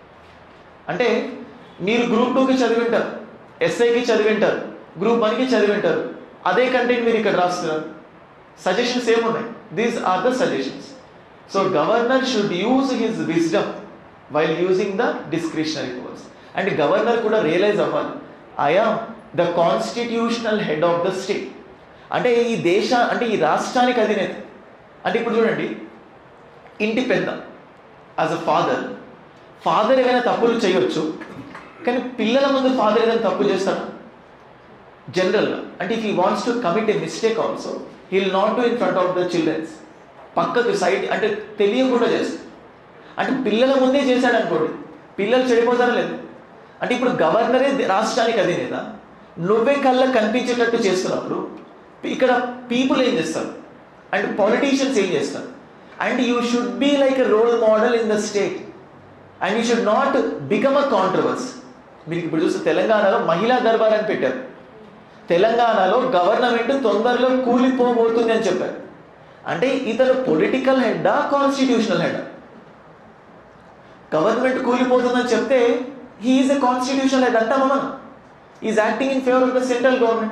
అంటే మీరు గ్రూప్ టూకి చదివింటారు ఎస్ఐకి చదివింటారు గ్రూప్ వన్కి చదివింటారు అదే కంటెంట్ మీరు ఇక్కడ రాస్తున్నారు సజెషన్స్ ఏమున్నాయి these are the suggestions so governor should use his wisdom while using the discretionary powers and governor కూడా రియలైజ్ అవ్వాలి ఐఆ the constitutional head of the state అంటే ఈ దేశ అంటే ఈ రాష్ట్రానికి అధినేత అంటే ఇప్పుడు చూడండి ఇంటి పెద్ద యాజ్ అ ఫాదర్ ఫాదర్ ఏమైనా తప్పులు చేయొచ్చు కానీ పిల్లల ముందు ఫాదర్ ఏదైనా తప్పు చేస్తాడు జనరల్గా అంటే if he wants to commit a mistake also he'll not do in front of the childrens పక్కకు సైడ్ అంటే తెలియకుండా చేస్తాడు అంటే పిల్లల ముందే చేశాడు అనుకోండి పిల్లలు చెడిపోతారా లేదు అంటే ఇప్పుడు గవర్నరే రాష్ట్రానికి అధినేత నువ్వే కళ్ళకు కనిపించేటట్టు చేస్తున్నప్పుడు ఇక్కడ పీపుల్ ఏం చేస్తారు అండ్ పాలిటీషియన్స్ ఏం చేస్తారు and you should be like a role model in the state and you should not become a controversy మీరు ఇప్పుడు చూస్తే తెలంగాణలో మహిళా దర్బార్ అని పెట్టారు తెలంగాణలో గవర్నమెంట్ తొందరలో కూలిపోబోతుంది అని చెప్పారు అంటే ఇతను పొలిటికల్ హెడ్డా కాన్స్టిట్యూషనల్ హెడ్ గవర్నమెంట్ కూలిపోతుందని చెప్తే హీఈస్ ఎ కాన్స్టిట్యూషనల్ హెడ్ అంటామా మనం is acting in favour of the central government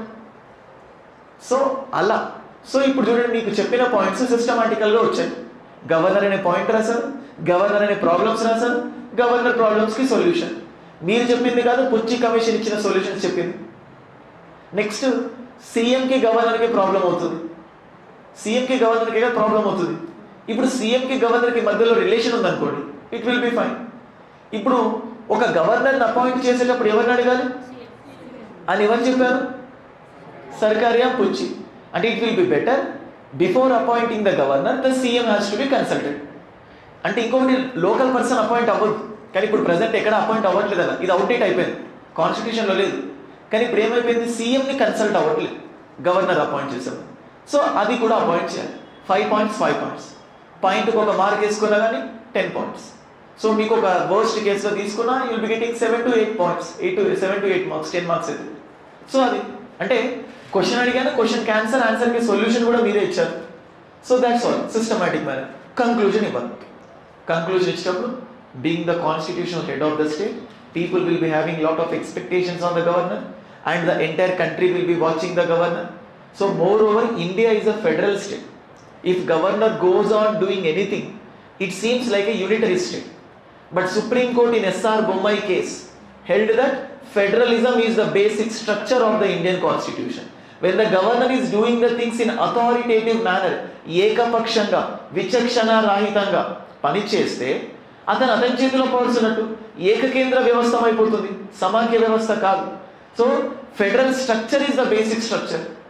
so అలా సో ఇప్పుడు చూడండి మీకు చెప్పిన పాయింట్స్ సిస్టమాటికల్గా వచ్చాయి గవర్నర్ అనే పాయింట్ రాశారు గవర్నర్ అనే ప్రాబ్లమ్స్ రాశారు గవర్నర్ ప్రాబ్లమ్స్కి సొల్యూషన్ మీరు చెప్పింది కాదు పుచ్చి కమిషన్ ఇచ్చిన సొల్యూషన్స్ చెప్పింది నెక్స్ట్ సీఎంకి గవర్నర్కి ప్రాబ్లం అవుతుంది సీఎంకి గవర్నర్కి ప్రాబ్లం అవుతుంది ఇప్పుడు సీఎంకి గవర్నర్కి మధ్యలో రిలేషన్ ఉందనుకోండి ఇట్ విల్ బి ఫైన్ ఇప్పుడు ఒక గవర్నర్ని అపాయింట్ చేసేటప్పుడు ఎవరిని అడగాలి అని ఎవరు చెప్పారు సర్కారియా పుచ్చి అంటే it will be better before appointing the governor the CM has to be consulted అంటే ఇంకొకటి లోకల్ పర్సన్ అపాయింట్ అవ్వదు కానీ ఇప్పుడు ప్రజెంట్ ఎక్కడ అపాయింట్ అవ్వట్లేదు అలా ఇది అవుట్డేట్ అయిపోయింది కాన్స్టిట్యూషన్లో లేదు కానీ ఇప్పుడు ఏమైపోయింది సీఎంని కన్సల్ట్ అవ్వట్లేదు గవర్నర్ అపాయింట్ చేశారు సో అది కూడా అపాయింట్ చేయాలి ఫైవ్ పాయింట్స్ ఫైవ్ పాయింట్స్ పాయింట్కి ఒక మార్క్ వేసుకున్నా కానీ టెన్ పాయింట్స్ సో మీకు ఒక వర్స్ట్ కేసులో తీసుకున్నా you'll be getting seven to eight points eight to seven to eight marks ten marks అయితే సో అది అంటే క్వశ్చన్ అడిగాను క్వశ్చన్ క్యాన్సర్ ఆన్సర్కి సొల్యూషన్ కూడా మీరే ఇచ్చారు so that's all systematic manner conclusion ఇవ్వాలి కంక్లూజన్ ఇచ్చినప్పుడు being the constitutional head of the state people will be having lot of expectations on the governor and the entire country will be watching the governor so moreover India is a federal state if governor goes on doing anything it seems like a unitary state but supreme court in sr bommai case held that federalism is the basic structure of the indian constitution when the governor is doing the things in authoritative manner ఏకపక్షంగా విచక్షణ రాహితంగా పనిచేస్తే అతను అతని చేతిలో పడుతున్నట్టు ఏకకేంద్ర వ్యవస్థ అయిపోతుంది సమాఖ్య వ్యవస్థ కాదు so federal structure is the basic structure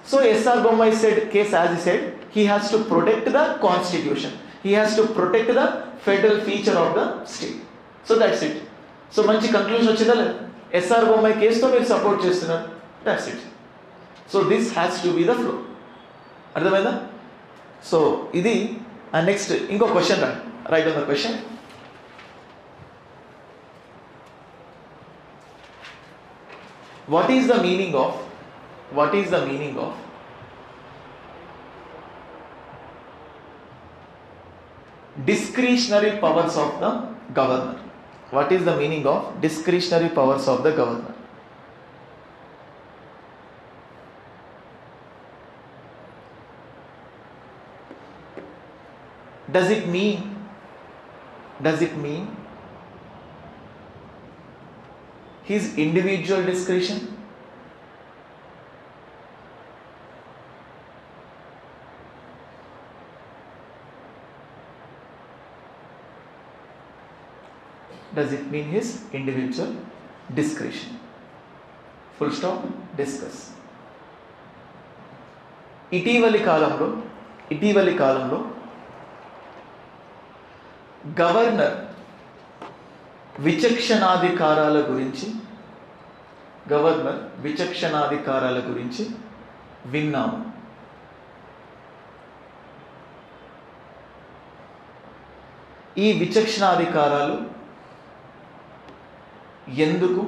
So SR Bommai said, case as he said, he has to protect the constitution. He has to protect the federal feature of the state. So that's it. So మంచి conclusion వచ్చిందా లేదా S R Bommai కేసుతో మీరు support చేస్తున్నారు that's it so this has to be the flow అర్థమైందా so ఇది next ఇంకో question రా right on the question what is the meaning of what is the meaning of discretionary powers of the governor what is the meaning of discretionary powers of the governor does it mean does it mean his individual discretion does it mean his individual discretion full stop discuss ఇటీవలి కాలంలో ఇటీవలి కాలంలో governor విచక్షణాధికారాల గురించి governor విచక్షణాధికారాల గురించి విన్నాము ఈ విచక్షణాధికారాలు ఎందుకు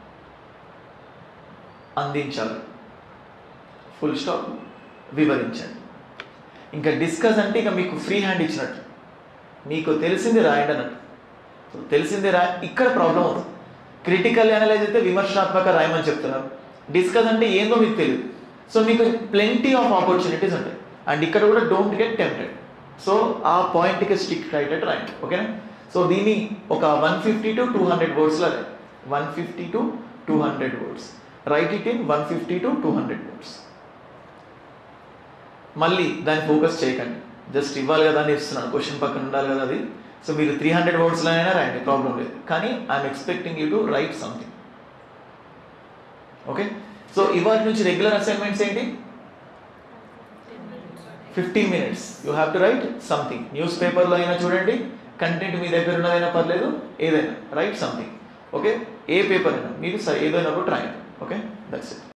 అందించాలి ఫుల్ స్టాప్ వివరించండి ఇంకా డిస్కస్ అంటే ఇక మీకు ఫ్రీ హ్యాండ్ ఇచ్చినట్టు మీకు తెలిసింది రాయండి అన్నట్టు సో తెలిసింది రా ఇక్కడ ప్రాబ్లం అవుతుంది క్రిటికల్ అనలైజ్ అయితే విమర్శనాత్మక రాయమని చెప్తున్నారు డిస్కస్ అంటే ఏందో మీకు తెలియదు సో మీకు ప్లెంటీ ఆఫ్ ఆపర్చునిటీస్ ఉంటాయి అండ్ ఇక్కడ కూడా డోంట్ గెట్ టెంప్టెడ్ సో ఆ పాయింట్కి స్టిక్ రైట్ రాయండి ఓకేనా సో దీన్ని ఒక one fifty to two hundred వర్డ్స్లో one fifty to two hundred words write it in one fifty to two hundred words మళ్ళీ దాన్ని ఫోకస్ చేయకండి జస్ట్ ఇవ్వాలి కదా అని ఇస్తున్నాను క్వశ్చన్ పక్కన ఉండాలి కదా అది సో మీరు త్రీ హండ్రెడ్ వర్డ్స్లోనైనా రాయండి ప్రాబ్లం లేదు కానీ I'm expecting you to write something okay so ఇవాటి నుంచి రెగ్యులర్ అసైన్మెంట్స్ ఏంటి fifteen minutes you have to write something news పేపర్లో అయినా చూడండి కంటెంట్ మీ దగ్గర ఉన్నదైనా పర్లేదు ఏదైనా రైట్ సంథింగ్ ఓకే ఏ పేపర్ అయినా మీరు సరే ఏదైనా కూడా రాయండి ఓకే దట్స్ ఇట్